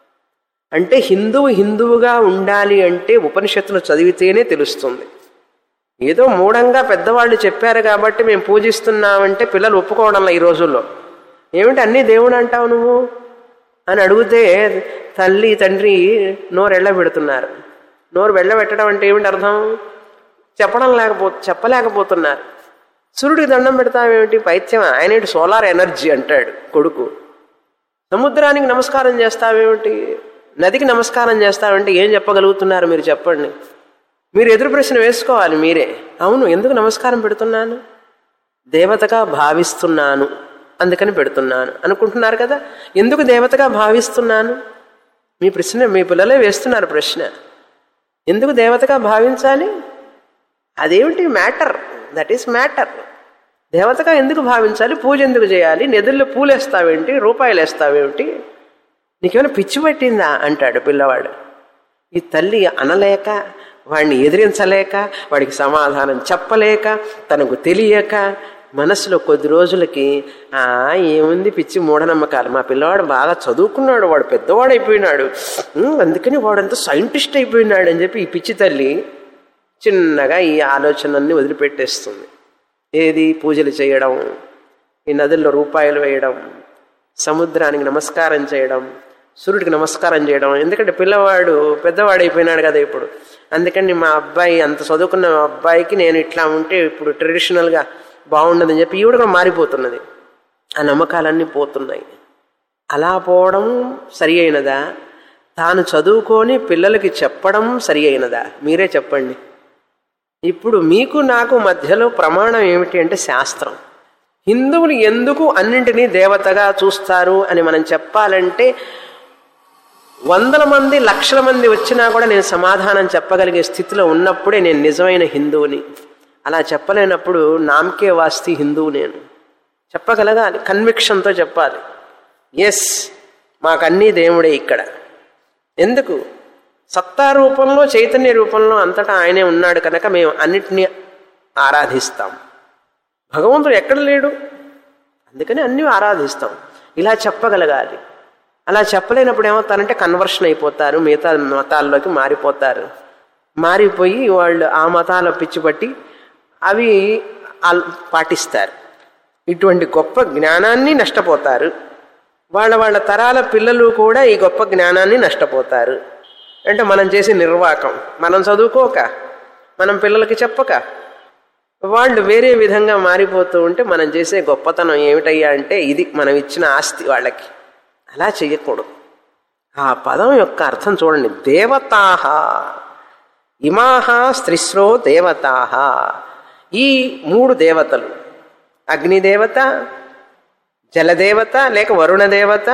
అంటే హిందువు హిందువుగా ఉండాలి అంటే ఉపనిషత్తులు చదివితేనే తెలుస్తుంది ఏదో మూఢంగా పెద్దవాళ్ళు చెప్పారు కాబట్టి మేము పూజిస్తున్నామంటే పిల్లలు ఒప్పుకోవడంలో ఈ రోజుల్లో ఏమిటి అన్నీ దేవుడు అంటావు నువ్వు అని అడిగితే తల్లి తండ్రి నోరు ఎళ్ళబెడుతున్నారు నోరు వెళ్ళబెట్టడం అంటే ఏమిటి అర్థం చెప్పడం లేకపో చెప్పలేకపోతున్నారు సూర్యుడికి దండం పెడతావేమిటి పైత్యం ఆయన ఏంటి సోలార్ ఎనర్జీ అంటాడు కొడుకు సముద్రానికి నమస్కారం చేస్తావేమిటి నదికి నమస్కారం చేస్తావంటే ఏం చెప్పగలుగుతున్నారు మీరు చెప్పండి మీరు ఎదురు ప్రశ్న వేసుకోవాలి మీరే అవును ఎందుకు నమస్కారం పెడుతున్నాను దేవతగా భావిస్తున్నాను అందుకని పెడుతున్నాను అనుకుంటున్నారు కదా ఎందుకు దేవతగా భావిస్తున్నాను మీ ప్రశ్న మీ పిల్లలే వేస్తున్నారు ప్రశ్న ఎందుకు దేవతగా భావించాలి అదేమిటి మ్యాటర్ దట్ ఈస్ మ్యాటర్ దేవతగా ఎందుకు భావించాలి పూజ ఎందుకు చేయాలి నిధుల్లో పూలు వేస్తావేంటి రూపాయలు వేస్తావేమిటి నీకేమైనా పిచ్చి పట్టిందా అంటాడు పిల్లవాడు ఈ తల్లి అనలేక వాడిని ఎదిరించలేక వాడికి సమాధానం చెప్పలేక తనకు తెలియక మనసులో కొద్ది రోజులకి ఆ ఏముంది పిచ్చి మూఢనమ్మకాలు మా పిల్లవాడు బాగా చదువుకున్నాడు వాడు పెద్దవాడు అయిపోయినాడు ఉమ్, అందుకని వాడంతా సైంటిస్ట్ అయిపోయినాడు అని చెప్పి ఈ పిచ్చి తల్లి చిన్నగా ఈ ఆలోచనల్ని వదిలిపెట్టేస్తుంది ఏది పూజలు చేయడం ఈ నదుల్లో రూపాయలు వేయడం సముద్రానికి నమస్కారం చేయడం సూర్యుడికి నమస్కారం చేయడం ఎందుకంటే పిల్లవాడు పెద్దవాడైపోయినాడు కదా ఇప్పుడు అందుకని మా అబ్బాయి అంత చదువుకున్న మా అబ్బాయికి నేను ఇట్లా ఉంటే ఇప్పుడు ట్రెడిషనల్గా బాగుండదని చెప్పి ఈవిడ కూడా మారిపోతున్నది ఆ నమ్మకాలన్నీ పోతున్నాయి అలా పోవడం సరి అయినదా తాను చదువుకొని పిల్లలకి చెప్పడం సరి అయినదా మీరే చెప్పండి ఇప్పుడు మీకు నాకు మధ్యలో ప్రమాణం ఏమిటి అంటే శాస్త్రం హిందువులు ఎందుకు అన్నింటినీ దేవతగా చూస్తారు అని మనం చెప్పాలంటే వందల మంది లక్షల మంది వచ్చినా కూడా నేను సమాధానం చెప్పగలిగే స్థితిలో ఉన్నప్పుడే నేను నిజమైన హిందువుని అలా చెప్పలేనప్పుడు నామకే వాస్తి హిందువు నేను చెప్పగలగాలి కన్విక్షన్తో చెప్పాలి ఎస్ మాకన్నీ దేవుడే ఇక్కడ ఎందుకు సత్తా రూపంలో చైతన్య రూపంలో అంతటా ఆయనే ఉన్నాడు కనుక మేము అన్నిటినీ ఆరాధిస్తాం భగవంతుడు ఎక్కడ లేడు అందుకని అన్నీ ఆరాధిస్తాం ఇలా చెప్పగలగాలి అలా చెప్పలేనప్పుడు ఏమవుతారంటే కన్వర్షన్ అయిపోతారు మిగతా మతాల్లోకి మారిపోతారు మారిపోయి వాళ్ళు ఆ మతాల పిచ్చిపట్టి అవి ఆల్- పాటిస్తారు ఇటువంటి గొప్ప జ్ఞానాన్ని నష్టపోతారు వాళ్ళ వాళ్ళ తరాల పిల్లలు కూడా ఈ గొప్ప జ్ఞానాన్ని నష్టపోతారు అంటే మనం చేసే నిర్వాకం మనం చదువుకోక మనం పిల్లలకి చెప్పక వాళ్ళు వేరే విధంగా మారిపోతూ ఉంటే మనం చేసే గొప్పతనం ఏమిటయ్యా అంటే ఇది మనం ఇచ్చిన ఆస్తి వాళ్ళకి అలా చెయ్యకూడదు ఆ పదం యొక్క అర్థం చూడండి దేవతాహ ఇమాహ స్త్రిశ్రో దేవతాహ ఈ మూడు దేవతలు అగ్నిదేవత జలదేవత లేక వరుణ దేవత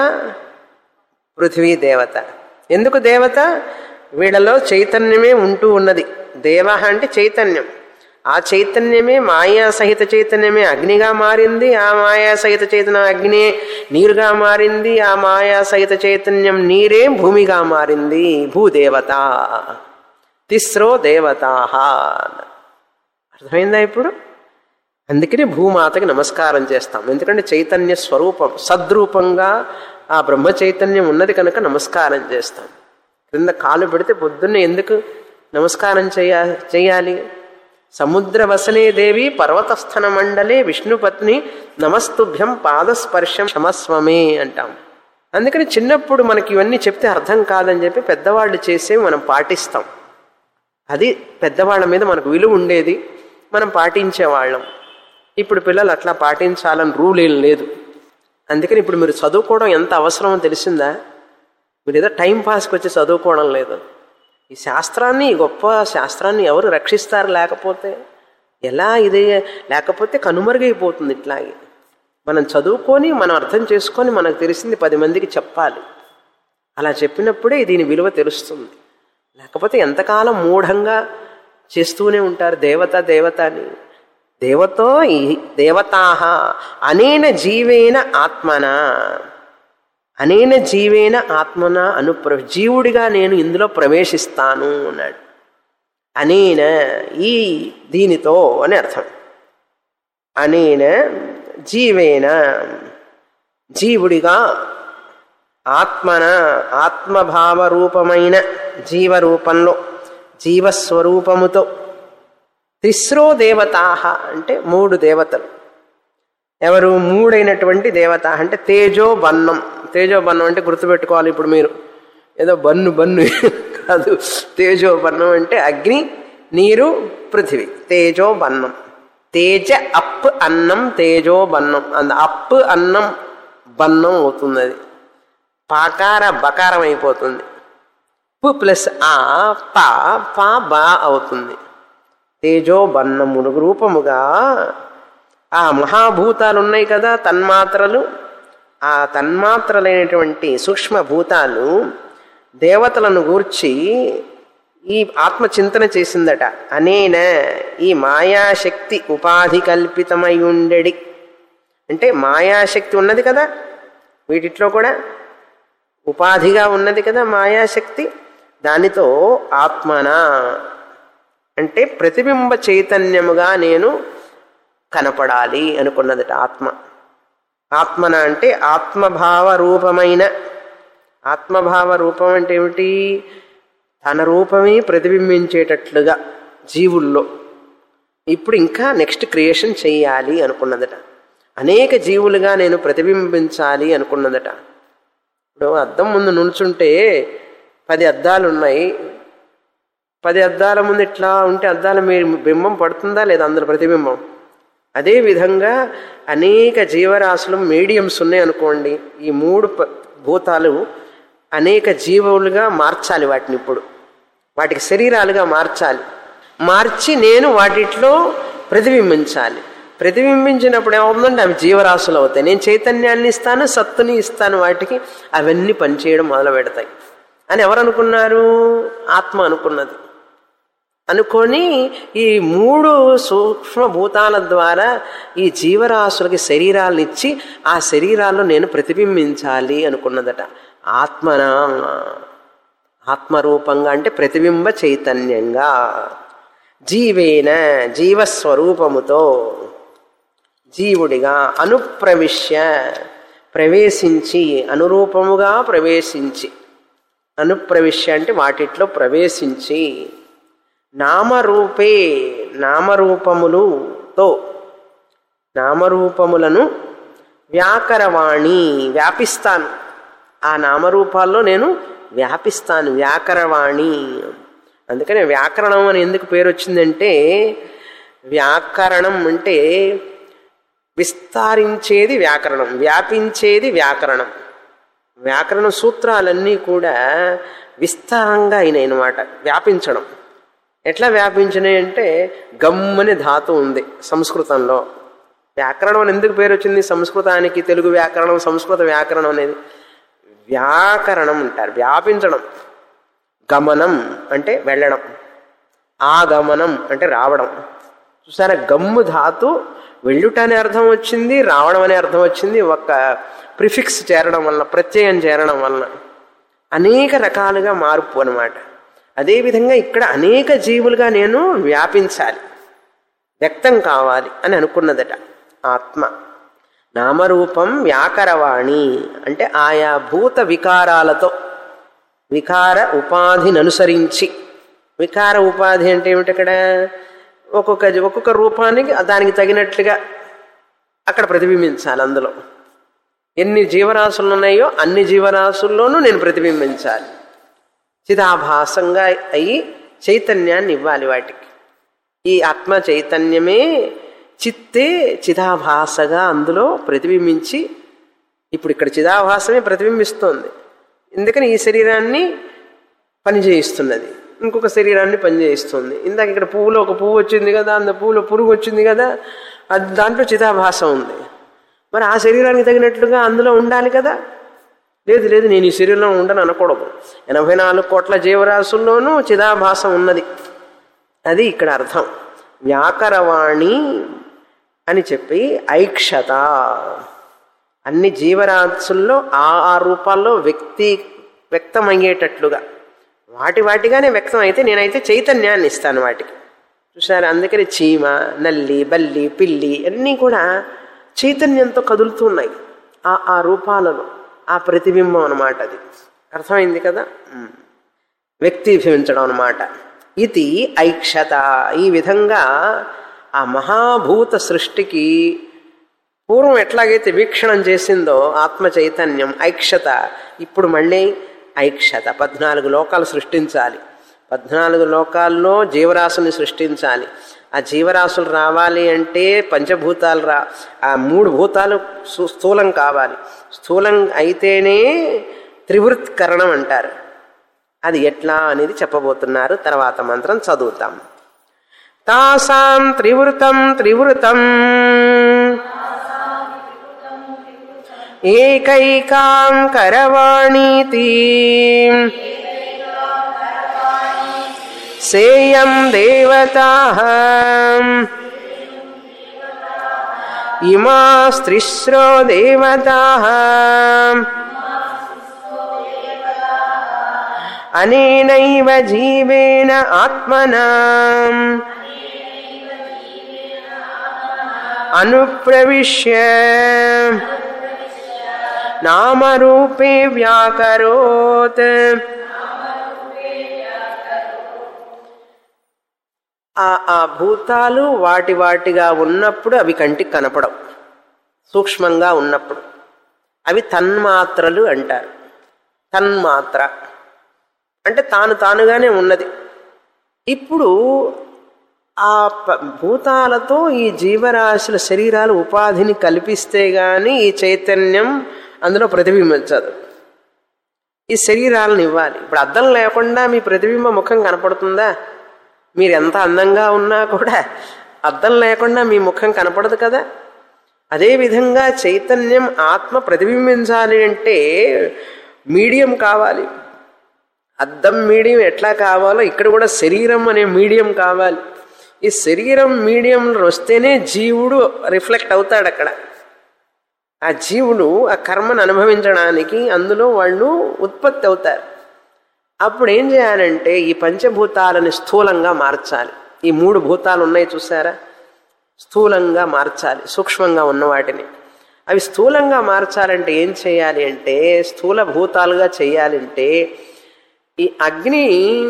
పృథ్వీ దేవత ఎందుకు దేవత వీళ్ళలో చైతన్యమే ఉంటూ ఉన్నది దేవ అంటే చైతన్యం ఆ చైతన్యమే మాయా సహిత చైతన్యమే అగ్నిగా మారింది ఆ మాయా సహిత చైతన్యం అగ్నే నీరుగా మారింది ఆ మాయా సహిత చైతన్యం నీరే భూమిగా మారింది భూదేవత తిస్రో దేవతాహ అర్థమైందా ఇప్పుడు అందుకనే భూమాతకి నమస్కారం చేస్తాం ఎందుకంటే చైతన్య స్వరూపం సద్రూపంగా ఆ బ్రహ్మ చైతన్యం ఉన్నది కనుక నమస్కారం చేస్తాం క్రింద కాలు పెడితే పొద్దున్నే ఎందుకు నమస్కారం చేయ చేయాలి సముద్ర వసనే దేవి పర్వతస్థన మండలే విష్ణుపత్ని నమస్తుభ్యం పాదస్పర్శం క్షమస్వమే అంటాం అందుకని చిన్నప్పుడు మనకి ఇవన్నీ చెప్తే అర్థం కాదని చెప్పి పెద్దవాళ్ళు చేసేవి మనం పాటిస్తాం అది పెద్దవాళ్ళ మీద మనకు విలువ ఉండేది మనం పాటించేవాళ్ళం ఇప్పుడు పిల్లలు అట్లా పాటించాలని రూల్ ఏం లేదు అందుకని ఇప్పుడు మీరు చదువుకోవడం ఎంత అవసరమో తెలిసిందా మీరు ఏదో టైం పాస్కి వచ్చి చదువుకోవడం లేదు ఈ శాస్త్రాన్ని ఈ గొప్ప శాస్త్రాన్ని ఎవరు రక్షిస్తారు లేకపోతే ఎలా ఇది లేకపోతే కనుమరుగైపోతుంది ఇట్లాగే మనం చదువుకొని మనం అర్థం చేసుకొని మనకు తెలిసింది పది మందికి చెప్పాలి అలా చెప్పినప్పుడే దీని విలువ తెలుస్తుంది లేకపోతే ఎంతకాలం మూఢంగా చేస్తూనే ఉంటారు దేవత దేవత అని దేవతో ఈ దేవతాహ అనేన జీవేన ఆత్మన అనేన జీవేన ఆత్మన అనుప్ర జీవుడిగా నేను ఇందులో ప్రవేశిస్తాను అన్నాడు అనేన ఈ దీనితో అని అర్థం అనేన జీవేన జీవుడిగా ఆత్మన ఆత్మభావ రూపమైన జీవరూపంలో జీవస్వరూపముతో తిస్రో దేవతాహ అంటే మూడు దేవతలు ఎవరు మూడైనటువంటి దేవత అంటే తేజో బన్నం తేజో బన్నం అంటే గుర్తుపెట్టుకోవాలి ఇప్పుడు మీరు ఏదో బన్ను బన్ను కాదు తేజో బన్నం అంటే అగ్ని నీరు పృథివీ తేజో బన్నం తేజ అప్ అన్నం తేజో బన్నం అంద అప్ అన్నం బన్నం అవుతుంది అది పాకార బకారం అయిపోతుంది పు ప్లస్ ఆ పా పా బా అవుతుంది తేజో బన్నమును రూపముగా ఆ మహాభూతాలు ఉన్నాయి కదా తన్మాత్రలు ఆ తన్మాత్రలైనటువంటి సూక్ష్మభూతాలు దేవతలను గూర్చి ఈ ఆత్మ చింతన చేసిందట అనేన ఈ మాయాశక్తి ఉపాధి కల్పితమై ఉండెడి అంటే మాయాశక్తి ఉన్నది కదా వీటిట్లో కూడా ఉపాధిగా ఉన్నది కదా మాయాశక్తి దానితో ఆత్మన అంటే ప్రతిబింబ చైతన్యముగా నేను కనపడాలి అనుకున్నదట ఆత్మ ఆత్మన అంటే ఆత్మభావ రూపమైన ఆత్మభావ రూపం అంటే ఏమిటి తన రూపమే ప్రతిబింబించేటట్లుగా జీవుల్లో ఇప్పుడు ఇంకా నెక్స్ట్ క్రియేషన్ చెయ్యాలి అనుకున్నదట అనేక జీవులుగా నేను ప్రతిబింబించాలి అనుకున్నదట ఇప్పుడు అద్దం ముందు నిల్చుంటే పది అద్దాలు ఉన్నాయి పది అద్దాల ముందు ఇట్లా ఉంటే అద్దాల మీద బింబం పడుతుందా లేదా అందులో ప్రతిబింబం అదే విధంగా అనేక జీవరాశులు మీడియంస్ ఉన్నాయి అనుకోండి ఈ మూడు ప- భూతాలు అనేక జీవులుగా మార్చాలి వాటిని ఇప్పుడు వాటికి శరీరాలుగా మార్చాలి మార్చి నేను వాటిట్లో ప్రతిబింబించాలి ప్రతిబింబించినప్పుడు ఏమవుతుందంటే అవి జీవరాశులు అవుతాయి నేను చైతన్యాన్ని ఇస్తాను సత్తుని ఇస్తాను వాటికి అవన్నీ పనిచేయడం మొదలు పెడతాయి అని ఎవరు అనుకున్నారు ఆత్మ అనుకున్నది అనుకొని ఈ మూడు సూక్ష్మభూతాల ద్వారా ఈ జీవరాశులకి శరీరాలను ఇచ్చి ఆ శరీరాల్లో నేను ప్రతిబింబించాలి అనుకున్నదట ఆత్మన ఆత్మరూపంగా అంటే ప్రతిబింబ చైతన్యంగా జీవేన జీవస్వరూపముతో జీవుడిగా అనుప్రవిశ్య ప్రవేశించి అనురూపముగా ప్రవేశించి అనుప్రవిశ్య అంటే వాటిట్లో ప్రవేశించి నామరూపే నామరూపములుతో నామరూపములను వ్యాకరవాణి వ్యాపిస్తాను ఆ నామరూపాల్లో నేను వ్యాపిస్తాను వ్యాకరవాణి అందుకనే వ్యాకరణం అని ఎందుకు పేరు వచ్చిందంటే వ్యాకరణం అంటే విస్తరించేది వ్యాకరణం వ్యాపించేది వ్యాకరణం వ్యాకరణ సూత్రాలన్నీ కూడా విస్తారంగా అయినాయి అన్నమాట వ్యాపించడం ఎట్లా వ్యాపించినాయి అంటే గమ్మని ధాతు ఉంది సంస్కృతంలో వ్యాకరణం అని ఎందుకు పేరు వచ్చింది సంస్కృతానికి తెలుగు వ్యాకరణం సంస్కృత వ్యాకరణం అనేది వ్యాకరణం అంటారు వ్యాపించడం గమనం అంటే వెళ్ళడం ఆగమనం అంటే రావడం చూసారా గమ్ము ధాతు వెళ్ళుట అనే అర్థం వచ్చింది రావడం అనే అర్థం వచ్చింది ఒక ప్రిఫిక్స్ చేరడం వలన ప్రత్యయం చేరడం వలన అనేక రకాలుగా మార్పు అనమాట అదేవిధంగా ఇక్కడ అనేక జీవులుగా నేను వ్యాపించాలి వ్యక్తం కావాలి అని అనుకున్నదట ఆత్మ నామరూపం వ్యాకరవాణి అంటే ఆయా భూత వికారాలతో వికార ఉపాధిని అనుసరించి వికార ఉపాధి అంటే ఏమిటి అక్కడ ఒక్కొక్క ఒక్కొక్క రూపానికి దానికి తగినట్లుగా అక్కడ ప్రతిబింబించాలి అందులో ఎన్ని జీవరాశులు ఉన్నాయో అన్ని జీవరాశుల్లోనూ నేను ప్రతిబింబించాలి చిదాభాసంగా అయి చైతన్యాన్ని ఇవ్వాలి వాటికి ఈ ఆత్మ చైతన్యమే చిత్తే చిదాభాసగా అందులో ప్రతిబింబించి ఇప్పుడు ఇక్కడ చిదాభాసమే ప్రతిబింబిస్తోంది ఎందుకని ఈ శరీరాన్ని పనిచేయిస్తున్నది ఇంకొక శరీరాన్ని పనిచేయిస్తుంది ఇందాక ఇక్కడ పువ్వులో ఒక పువ్వు వచ్చింది కదా అంత పువ్వులో పురుగు వచ్చింది కదా అది దాంట్లో చిదాభాసం ఉంది మరి ఆ శరీరానికి తగినట్లుగా అందులో ఉండాలి కదా లేదు లేదు నేను ఈ శరీరంలో ఉండను అనకూడదు ఎనభై నాలుగు కోట్ల జీవరాశుల్లోనూ చిదాభాసం ఉన్నది అది ఇక్కడ అర్థం వ్యాకరవాణి అని చెప్పి ఐక్షత అన్ని జీవరాశుల్లో ఆ ఆ రూపాల్లో వ్యక్తి వ్యక్తమయ్యేటట్లుగా వాటి వాటిగానే వ్యక్తం అయితే నేనైతే చైతన్యాన్ని ఇస్తాను వాటికి చూసారా అందుకని చీమ నల్లి బల్లి పిల్లి అన్నీ కూడా చైతన్యంతో కదులుతూ ఉన్నాయి ఆ ఆ రూపాలలో ఆ ప్రతిబింబం అన్నమాట అది అర్థమైంది కదా ఉమ్. వ్యక్తీభవించడం అన్నమాట ఇది ఐక్షత ఈ విధంగా ఆ మహాభూత సృష్టికి పూర్వం ఎట్లాగైతే వీక్షణం చేసిందో ఆత్మ చైతన్యం ఐక్షత ఇప్పుడు మళ్ళీ ఐక్షత పద్నాలుగు లోకాలు సృష్టించాలి పద్నాలుగు లోకాల్లో జీవరాశుల్ని సృష్టించాలి ఆ జీవరాశులు రావాలి అంటే పంచభూతాలు రా ఆ మూడు భూతాలు సు- స్థూలం కావాలి స్థూలం అయితేనే త్రివృత్కరణం అంటారు అది ఎట్లా అనేది చెప్పబోతున్నారు తర్వాత మంత్రం చదువుతాం తాసాం త్రివృతం త్రివృతం ఏకైకాం కరవాణీతి సేయం దేవతా ఇమాస్త్రిస్రో దేవతా అనేనైవ జీవేన ఆత్మనా అనుప్రవిశ్య నామరూపే వ్యాకరోత్ ఆ ఆ భూతాలు వాటి వాటిగా ఉన్నప్పుడు అవి కంటికి కనపడవు సూక్ష్మంగా ఉన్నప్పుడు అవి తన్మాత్రలు అంటారు తన్మాత్ర అంటే తాను తానుగానే ఉన్నది ఇప్పుడు ఆ ప- భూతాలతో ఈ జీవరాశుల శరీరాలు ఉపాధిని కల్పిస్తే గాని ఈ చైతన్యం అందులో ప్రతిబింబించదు ఈ శరీరాలను ఇవ్వాలి ఇప్పుడు అద్దం లేకుండా మీ ప్రతిబింబ ముఖం కనపడుతుందా మీరు ఎంత అందంగా ఉన్నా కూడా అద్దం లేకుండా మీ ముఖం కనపడదు కదా అదేవిధంగా చైతన్యం ఆత్మ ప్రతిబింబించాలి అంటే మీడియం కావాలి అద్దం మీడియం ఎట్లా కావాలో ఇక్కడ కూడా శరీరం అనే మీడియం కావాలి ఈ శరీరం మీడియంలో వస్తేనే జీవుడు రిఫ్లెక్ట్ అవుతాడు అక్కడ ఆ జీవుడు ఆ కర్మను అనుభవించడానికి అందులో వాళ్ళు ఉత్పత్తి అవుతారు అప్పుడు ఏం చేయాలంటే ఈ పంచభూతాలని స్థూలంగా మార్చాలి ఈ మూడు భూతాలు ఉన్నాయి చూసారా స్థూలంగా మార్చాలి సూక్ష్మంగా ఉన్న వాటిని అవి స్థూలంగా మార్చాలంటే ఏం చేయాలి అంటే స్థూల భూతాలుగా చేయాలంటే ఈ అగ్ని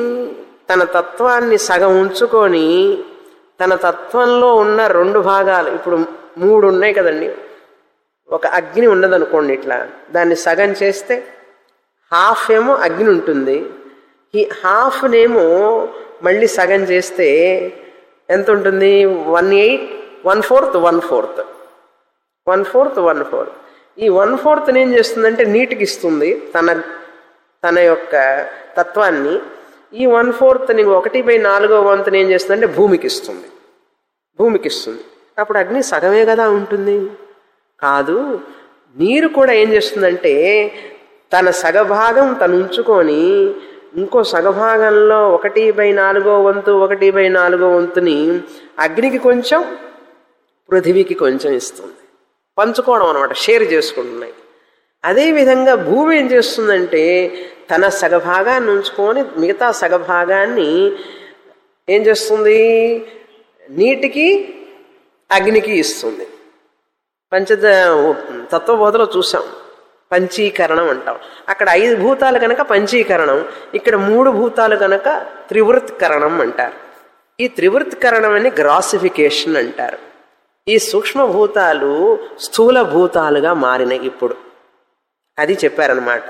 తన తత్వాన్ని సగం ఉంచుకొని తన తత్వంలో ఉన్న రెండు భాగాలు ఇప్పుడు మూడు ఉన్నాయి కదండి ఒక అగ్ని ఉన్నదనుకోండి ఇట్లా దాన్ని సగం చేస్తే హాఫ్ ఏమో అగ్ని ఉంటుంది ఈ హాఫ్నేమో మళ్ళీ సగం చేస్తే ఎంత ఉంటుంది one eight one fourth one fourth one fourth one fourth ఈ వన్ ఫోర్త్ ఏం చేస్తుందంటే నీటికి ఇస్తుంది తన తన యొక్క తత్వాన్ని ఈ వన్ ఫోర్త్ని ఒకటి బై నాలుగో వంతుని ఏం చేస్తుందంటే భూమికి ఇస్తుంది భూమికి ఇస్తుంది అప్పుడు అగ్ని సగమే కదా ఉంటుంది కాదు నీరు కూడా ఏం చేస్తుందంటే తన సగభాగం తను ఉంచుకొని ఇంకో సగభాగంలో ఒకటి బై నాలుగో వంతు ఒకటి బై నాలుగో వంతుని అగ్నికి కొంచెం పృథివీకి కొంచెం ఇస్తుంది పంచుకోవడం అనమాట షేర్ చేసుకుంటున్నాయి అదేవిధంగా భూమి ఏం చేస్తుందంటే తన సగభాగాన్ని ఉంచుకొని మిగతా సగభాగాన్ని ఏం చేస్తుంది నీటికి అగ్నికి ఇస్తుంది పంచద తత్వబోధలో చూసాం పంచీకరణం అంటాం అక్కడ ఐదు భూతాలు కనుక పంచీకరణం ఇక్కడ మూడు భూతాలు కనుక త్రివృత్కరణం అంటారు ఈ త్రివృత్కరణం అని గ్రాసిఫికేషన్ అంటారు ఈ సూక్ష్మభూతాలు స్థూల భూతాలుగా మారినాయి ఇప్పుడు అది చెప్పారనమాట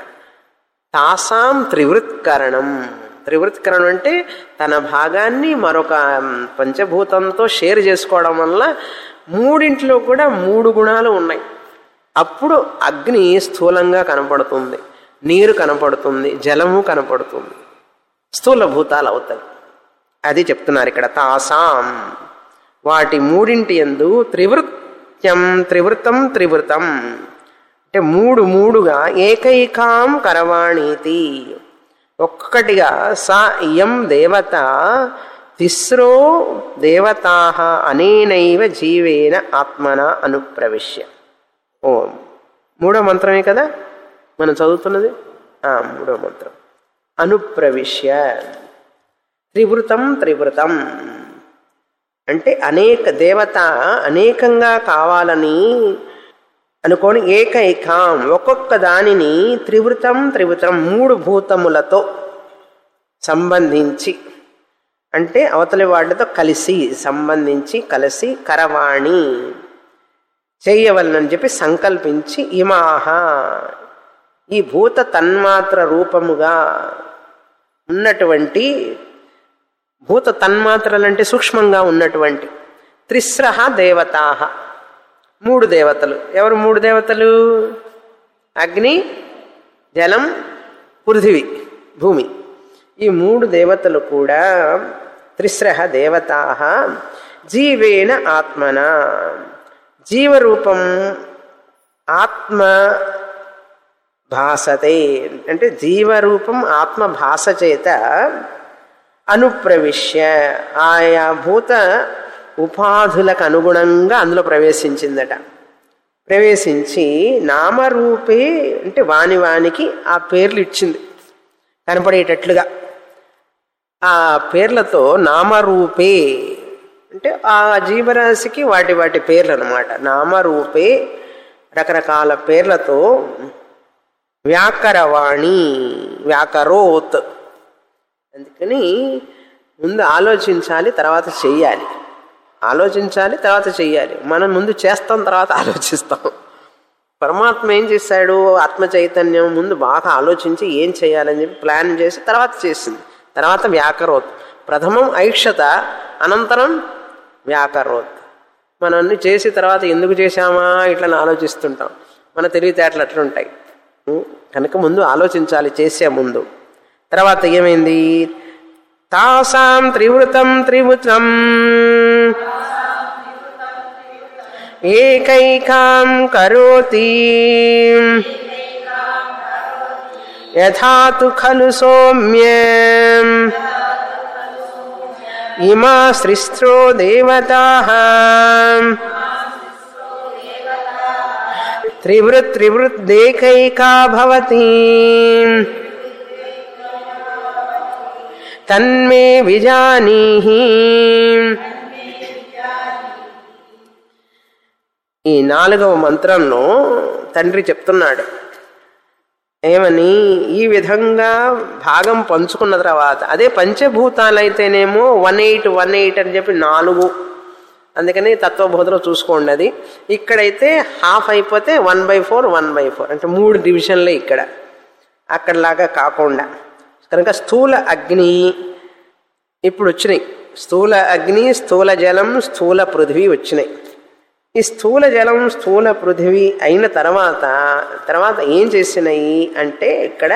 తాసాం త్రివృత్కరణం త్రివృత్కరణం అంటే తన భాగాన్ని మరొక పంచభూతంతో షేర్ చేసుకోవడం వల్ల మూడింట్లో కూడా మూడు గుణాలు ఉన్నాయి అప్పుడు అగ్ని స్థూలంగా కనపడుతుంది నీరు కనపడుతుంది జలము కనపడుతుంది స్థూల భూతాలు అవుతాయి అది చెప్తున్నారు ఇక్కడ తాసాం వాటి మూడింటి ఎందు త్రివృత్యం త్రివృతం త్రివృతం అంటే మూడు మూడుగా ఏకైకాం కరవాణీతి ఒక్కటిగా సా ఇయం దేవత తిస్రో దేవతా అనేనైవ జీవేన ఆత్మన అనుప్రవిశ్య ఓం మూడో మంత్రమే కదా మనం చదువుతున్నది ఆ, మూడో మంత్రం అనుప్రవిశ్య త్రివృతం త్రివృతం అంటే అనేక దేవత అనేకంగా కావాలని అనుకోని ఏకైకం ఒక్కొక్క దానిని త్రివృతం త్రివృతం మూడు భూతములతో సంబంధించి అంటే అవతలి వాటితో కలిసి సంబంధించి కలిసి కరవాణి చేయవలనని చెప్పి సంకల్పించి ఇమాహ ఈ భూత తన్మాత్ర రూపముగా ఉన్నటువంటి భూత తన్మాత్రలంటే సూక్ష్మంగా ఉన్నటువంటి త్రిస్రహ దేవతా మూడు దేవతలు ఎవరు మూడు దేవతలు అగ్ని జలం పృథివి భూమి ఈ మూడు దేవతలు కూడా త్రిస్రహ దేవతా జీవేన ఆత్మన జీవరూపం ఆత్మ భాసతే అంటే జీవరూపం ఆత్మ భాస చేత అనుప్రవిశ్య ఆయా భూత ఉపాధులకు అనుగుణంగా అందులో ప్రవేశించిందట ప్రవేశించి నామరూపే అంటే వాని వానికి ఆ పేర్లు ఇచ్చింది కనపడేటట్లుగా ఆ పేర్లతో నామరూపే అంటే ఆ జీవరాశికి వాటి వాటి పేర్లు అనమాట నామరూపే రకరకాల పేర్లతో వ్యాకరవాణి వ్యాకరోత్ అందుకని ముందు ఆలోచించాలి తర్వాత చెయ్యాలి ఆలోచించాలి తర్వాత చెయ్యాలి మనం ముందు చేస్తాం తర్వాత ఆలోచిస్తాం పరమాత్మ ఏం చేశాడు ఆత్మ చైతన్యం ముందు బాగా ఆలోచించి ఏం చేయాలని చెప్పి ప్లాన్ చేసి తర్వాత చేసింది తర్వాత వ్యాకరోత్ ప్రథమం ఐక్షత అనంతరం వ్యాకరోత్ మనం అన్ని చేసి తర్వాత ఎందుకు చేశామా ఇట్లా ఆలోచిస్తుంటాం మన తెలివితేటలు అట్లుంటాయి కనుక ముందు ఆలోచించాలి చేసే ముందు తర్వాత ఏమైంది తాసాం త్రివృతం త్రివృతం ఏకైకాం కరోతి యథా తు ఖలు సౌమ్య ఇమా సృస్త్రో దేవతా త్రివృత్ త్రివృద్దేకైకా భవతి తన్మే విజానీహి ఈ నాలుగవ మంత్రంలో తండ్రి చెప్తున్నాడు ఏమని ఈ విధంగా భాగం పంచుకున్న తర్వాత అదే పంచభూతాలైతేనేమో వన్ ఎయిట్ వన్ ఎయిట్ అని చెప్పి నాలుగు అందుకని తత్వబోధలో చూసుకోండి అది ఇక్కడైతే హాఫ్ అయిపోతే one by four one by four అంటే మూడు డివిజన్లే ఇక్కడ అక్కడలాగా కాకుండా కనుక స్థూల అగ్ని ఇప్పుడు వచ్చినాయి స్థూల అగ్ని స్థూల జలం స్థూల పృథివీ వచ్చినాయి ఈ స్థూల జలం స్థూల పృథివీ అయిన తర్వాత తర్వాత ఏం చేసినాయి అంటే ఇక్కడ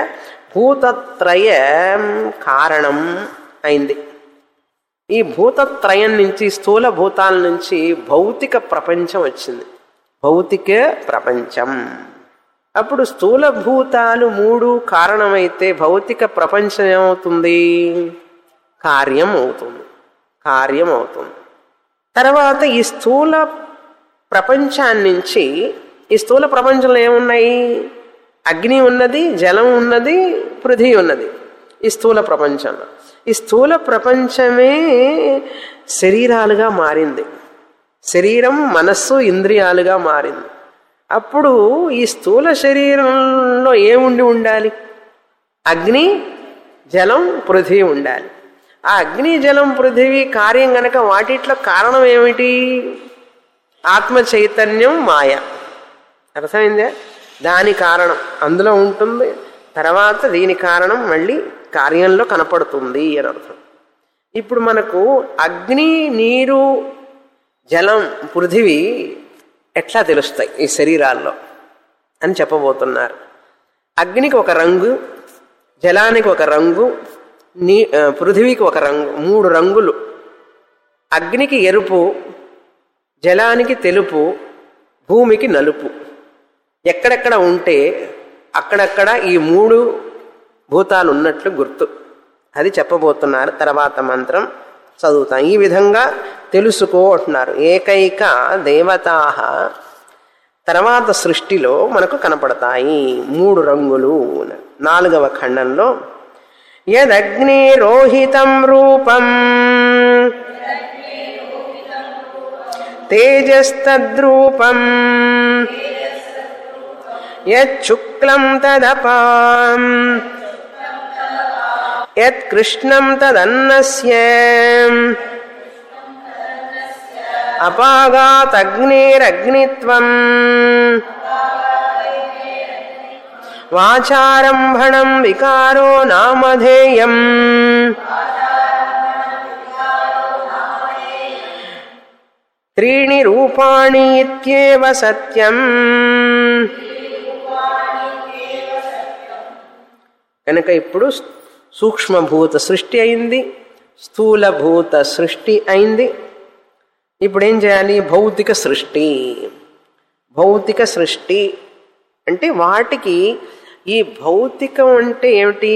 భూతత్రయం కారణం అయింది ఈ భూతత్రయం నుంచి స్థూల భూతాల నుంచి భౌతిక ప్రపంచం వచ్చింది భౌతిక ప్రపంచం అప్పుడు స్థూల భూతాలు మూడు కారణమైతే భౌతిక ప్రపంచం ఏమవుతుంది కార్యం అవుతుంది కార్యం అవుతుంది తర్వాత ఈ స్థూల ప్రపంచాన్నించి ఈ స్థూల ప్రపంచంలో ఏమున్నాయి అగ్ని ఉన్నది జలం ఉన్నది పృథ్వీ ఉన్నది ఈ స్థూల ప్రపంచంలో ఈ స్థూల ప్రపంచమే శరీరాలుగా మారింది శరీరం మనస్సు ఇంద్రియాలుగా మారింది అప్పుడు ఈ స్థూల శరీరంలో ఏముండి ఉండాలి అగ్ని జలం పృథ్వీ ఉండాలి ఆ అగ్ని జలం పృథివీ కార్యం గనక వాటిట్లో కారణం ఏమిటి ఆత్మ చైతన్యం మాయ అర్థమైందా దాని కారణం అందులో ఉంటుంది తర్వాత దీని కారణం మళ్ళీ కార్యంలో కనపడుతుంది అని అర్థం ఇప్పుడు మనకు అగ్ని నీరు జలం పృథివీ ఎట్లా తెలుస్తాయి ఈ శరీరాల్లో అని చెప్పబోతున్నారు అగ్నికి ఒక రంగు జలానికి ఒక రంగు నీ ఆ, పృథివీకి ఒక రంగు మూడు రంగులు అగ్నికి ఎరుపు జలానికి తెలుపు భూమికి నలుపు ఎక్కడెక్కడ ఉంటే అక్కడక్కడ ఈ మూడు భూతాలు ఉన్నట్లు గుర్తు అది చెప్పబోతున్నారు తర్వాత మంత్రం చదువుతాం ఈ విధంగా తెలుసుకో అంటున్నారు ఏకైక దేవతా తర్వాత సృష్టిలో మనకు కనపడతాయి మూడు రంగులు నాలుగవ ఖండంలో యదగ్ని రోహితం రూపం తేజస్తద్రూపం యచ్చుక్లం తదపాం యత్కృష్ణం తదన్నస్య అపాగాతగ్నేరగ్నిత్వం వాచారంభణం వికారో నామధేయం త్రీణి రూపాణి ఇత్యేవ సత్యం కనుక ఇప్పుడు సూక్ష్మభూత సృష్టి అయింది స్థూలభూత సృష్టి అయింది ఇప్పుడు ఏం చేయాలి భౌతిక సృష్టి భౌతిక సృష్టి అంటే వాటికి ఈ భౌతికం అంటే ఏమిటి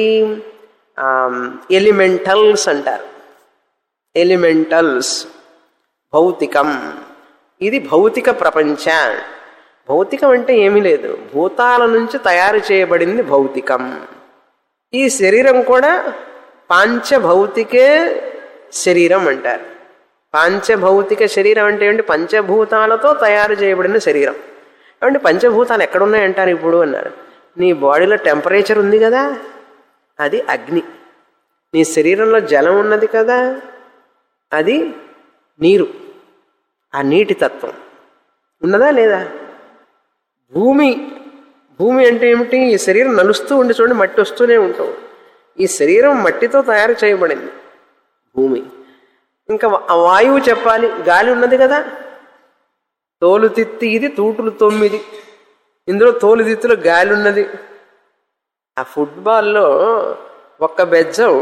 ఎలిమెంటల్స్ అంటారు ఎలిమెంటల్స్ భౌతికం ఇది భౌతిక ప్రపంచ భౌతికం అంటే ఏమీ లేదు భూతాల నుంచి తయారు చేయబడింది భౌతికం ఈ శరీరం కూడా పాంచభౌతికే శరీరం అంటారు పాంచభౌతిక శరీరం అంటే ఏంటి పంచభూతాలతో తయారు చేయబడిన శరీరం అంటే పంచభూతాలు ఎక్కడున్నాయంటారు ఇప్పుడు అన్నారు నీ బాడీలో టెంపరేచర్ ఉంది కదా అది అగ్ని నీ శరీరంలో జలం ఉన్నది కదా అది నీరు ఆ నీటి తత్వం ఉన్నదా లేదా భూమి భూమి అంటే ఏమిటి ఈ శరీరం నలుస్తూ ఉండి చూడండి మట్టి వస్తూనే ఉంటాం ఈ శరీరం మట్టితో తయారు చేయబడింది భూమి ఇంకా ఆ వాయువు చెప్పాలి గాలి ఉన్నది కదా తోలు తిత్తి ఇది తూటులు తొమ్మిది ఇందులో తోలు తిత్తులో గాలి ఉన్నది ఆ ఫుట్బాల్లో ఒక్క బెజ్జం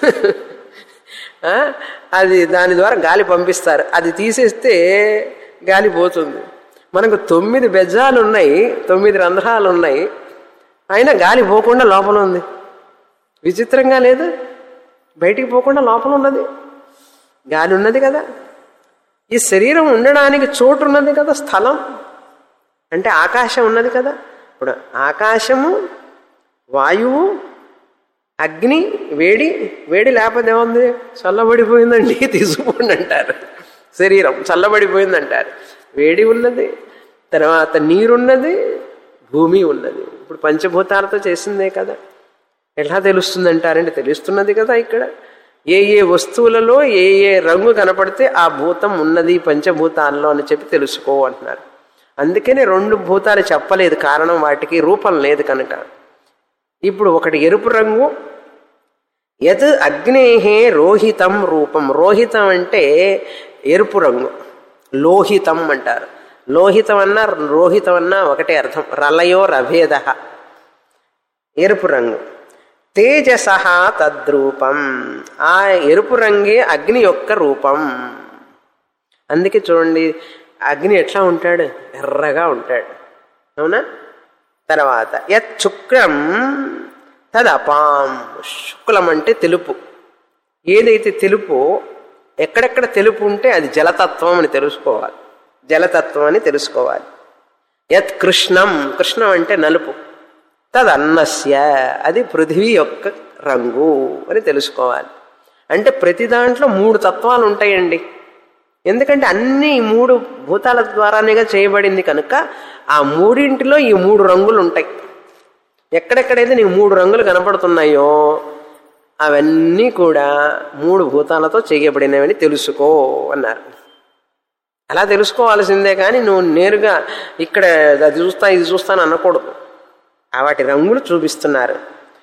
అది దాని ద్వారా గాలి పంపిస్తారు అది తీసేస్తే గాలి పోతుంది మనకు తొమ్మిది బెజ్జాలు ఉన్నాయి తొమ్మిది రంధ్రాలు ఉన్నాయి అయినా గాలి పోకుండా లోపల ఉంది విచిత్రంగా లేదు బయటికి పోకుండా లోపల ఉన్నది గాలి ఉన్నది కదా ఈ శరీరం ఉండడానికి చోటు ఉన్నది కదా స్థలం అంటే ఆకాశం ఉన్నది కదా ఇప్పుడు ఆకాశము వాయువు అగ్ని వేడి వేడి లేకపోతే ఏముంది చల్లబడిపోయిందండి తీసుకుపోండి అంటారు శరీరం చల్లబడిపోయింది అంటారు వేడి ఉన్నది తర్వాత నీరున్నది భూమి ఉన్నది ఇప్పుడు పంచభూతాలతో చేసిందే కదా ఎలా తెలుస్తుంది అంటారంటే తెలుస్తున్నది కదా ఇక్కడ ఏ ఏ వస్తువులలో ఏ ఏ రంగు కనపడితే ఆ భూతం ఉన్నది పంచభూతాల్లో అని చెప్పి తెలుసుకో అంటున్నారు అందుకనే రెండు భూతాలు చెప్పలేదు కారణం వాటికి రూపం లేదు కనుక ఇప్పుడు ఒకటి ఎరుపు రంగు యత్ అగ్నేహే రోహితం రూపం రోహితం అంటే ఎరుపు రంగు లోహితం అంటారు లోహితం అన్నా రోహితం అన్నా ఒకటే అర్థం రలయో రభేద ఎరుపు రంగు తేజస తద్రూపం ఆ ఎరుపు రంగే అగ్ని యొక్క రూపం అందుకే చూడండి అగ్ని ఎట్లా ఉంటాడు ఎర్రగా ఉంటాడు అవునా తర్వాత యత్ శుక్రం తదపాం శుక్లం అంటే తెలుపు ఏదైతే తెలుపు ఎక్కడెక్కడ తెలుపు ఉంటే అది జలతత్వం అని తెలుసుకోవాలి జలతత్వం అని తెలుసుకోవాలి యత్ కృష్ణం కృష్ణం అంటే నలుపు తదన్నస్య అది పృథివీ యొక్క రంగు అని తెలుసుకోవాలి అంటే ప్రతి దాంట్లో మూడు తత్వాలు ఉంటాయండి ఎందుకంటే అన్ని మూడు భూతాల ద్వారానేగా చేయబడింది కనుక ఆ మూడింటిలో ఈ మూడు రంగులు ఉంటాయి ఎక్కడెక్కడైతే నీకు మూడు రంగులు కనపడుతున్నాయో అవన్నీ కూడా మూడు భూతాలతో చేయబడినవని తెలుసుకో అన్నారు అలా తెలుసుకోవాల్సిందే కానీ నువ్వు నేరుగా ఇక్కడ అది చూస్తా ఇది చూస్తాను అనకూడదు ఆ వాటి రంగులు చూపిస్తున్నారు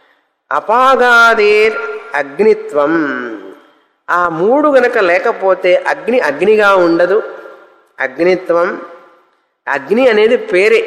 అపాగాదేర్ అగ్నిత్వం ఆ మూడు గనక లేకపోతే అగ్ని అగ్నిగా ఉండదు అగ్నిత్వం అగ్ని అనేది పేరే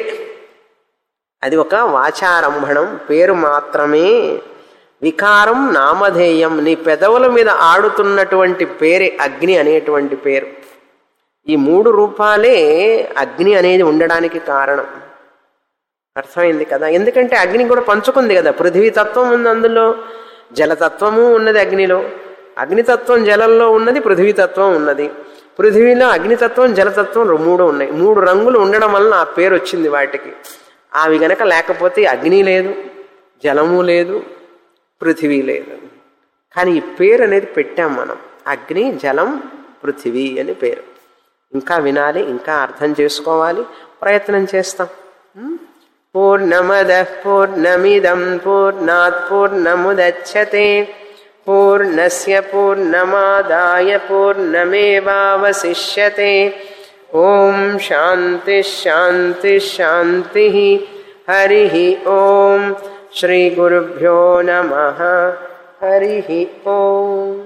అది ఒక వాచారంభణం పేరు మాత్రమే వికారం నామధేయం నీ పెదవుల మీద ఆడుతున్నటువంటి పేరే అగ్ని అనేటువంటి పేరు ఈ మూడు రూపాలే అగ్ని అనేది ఉండడానికి కారణం అర్థమైంది కదా ఎందుకంటే అగ్ని కూడా పంచుకుంది కదా పృథ్వీ తత్వం ఉంది అందులో జలతత్వము ఉన్నది అగ్నిలో అగ్నితత్వం జలంలో ఉన్నది పృథ్వీతత్వం ఉన్నది పృథ్వీలో అగ్నితత్వం జలతత్వం రె- మూడు ఉన్నాయి మూడు రంగులు ఉండడం వలన ఆ పేరు వచ్చింది వాటికి అవి గనక లేకపోతే అగ్ని లేదు జలము లేదు పృథివీ లేదు కానీ ఈ పేరు అనేది పెట్టాం మనం అగ్ని జలం పృథివీ అని పేరు ఇంకా వినాలి ఇంకా అర్థం చేసుకోవాలి ప్రయత్నం చేస్తాం ఉం? పూర్ణమద పూర్ణమిదం పూర్ణాత్ పూర్ణముదచ్చతే పూర్ణస్య పూర్ణమాదాయ పూర్ణమేవావశిష్యతే ఓం శాంతి శాంతి శాంతి హరి ఓం శ్రీ గురుభ్యో నమ హరి ఓం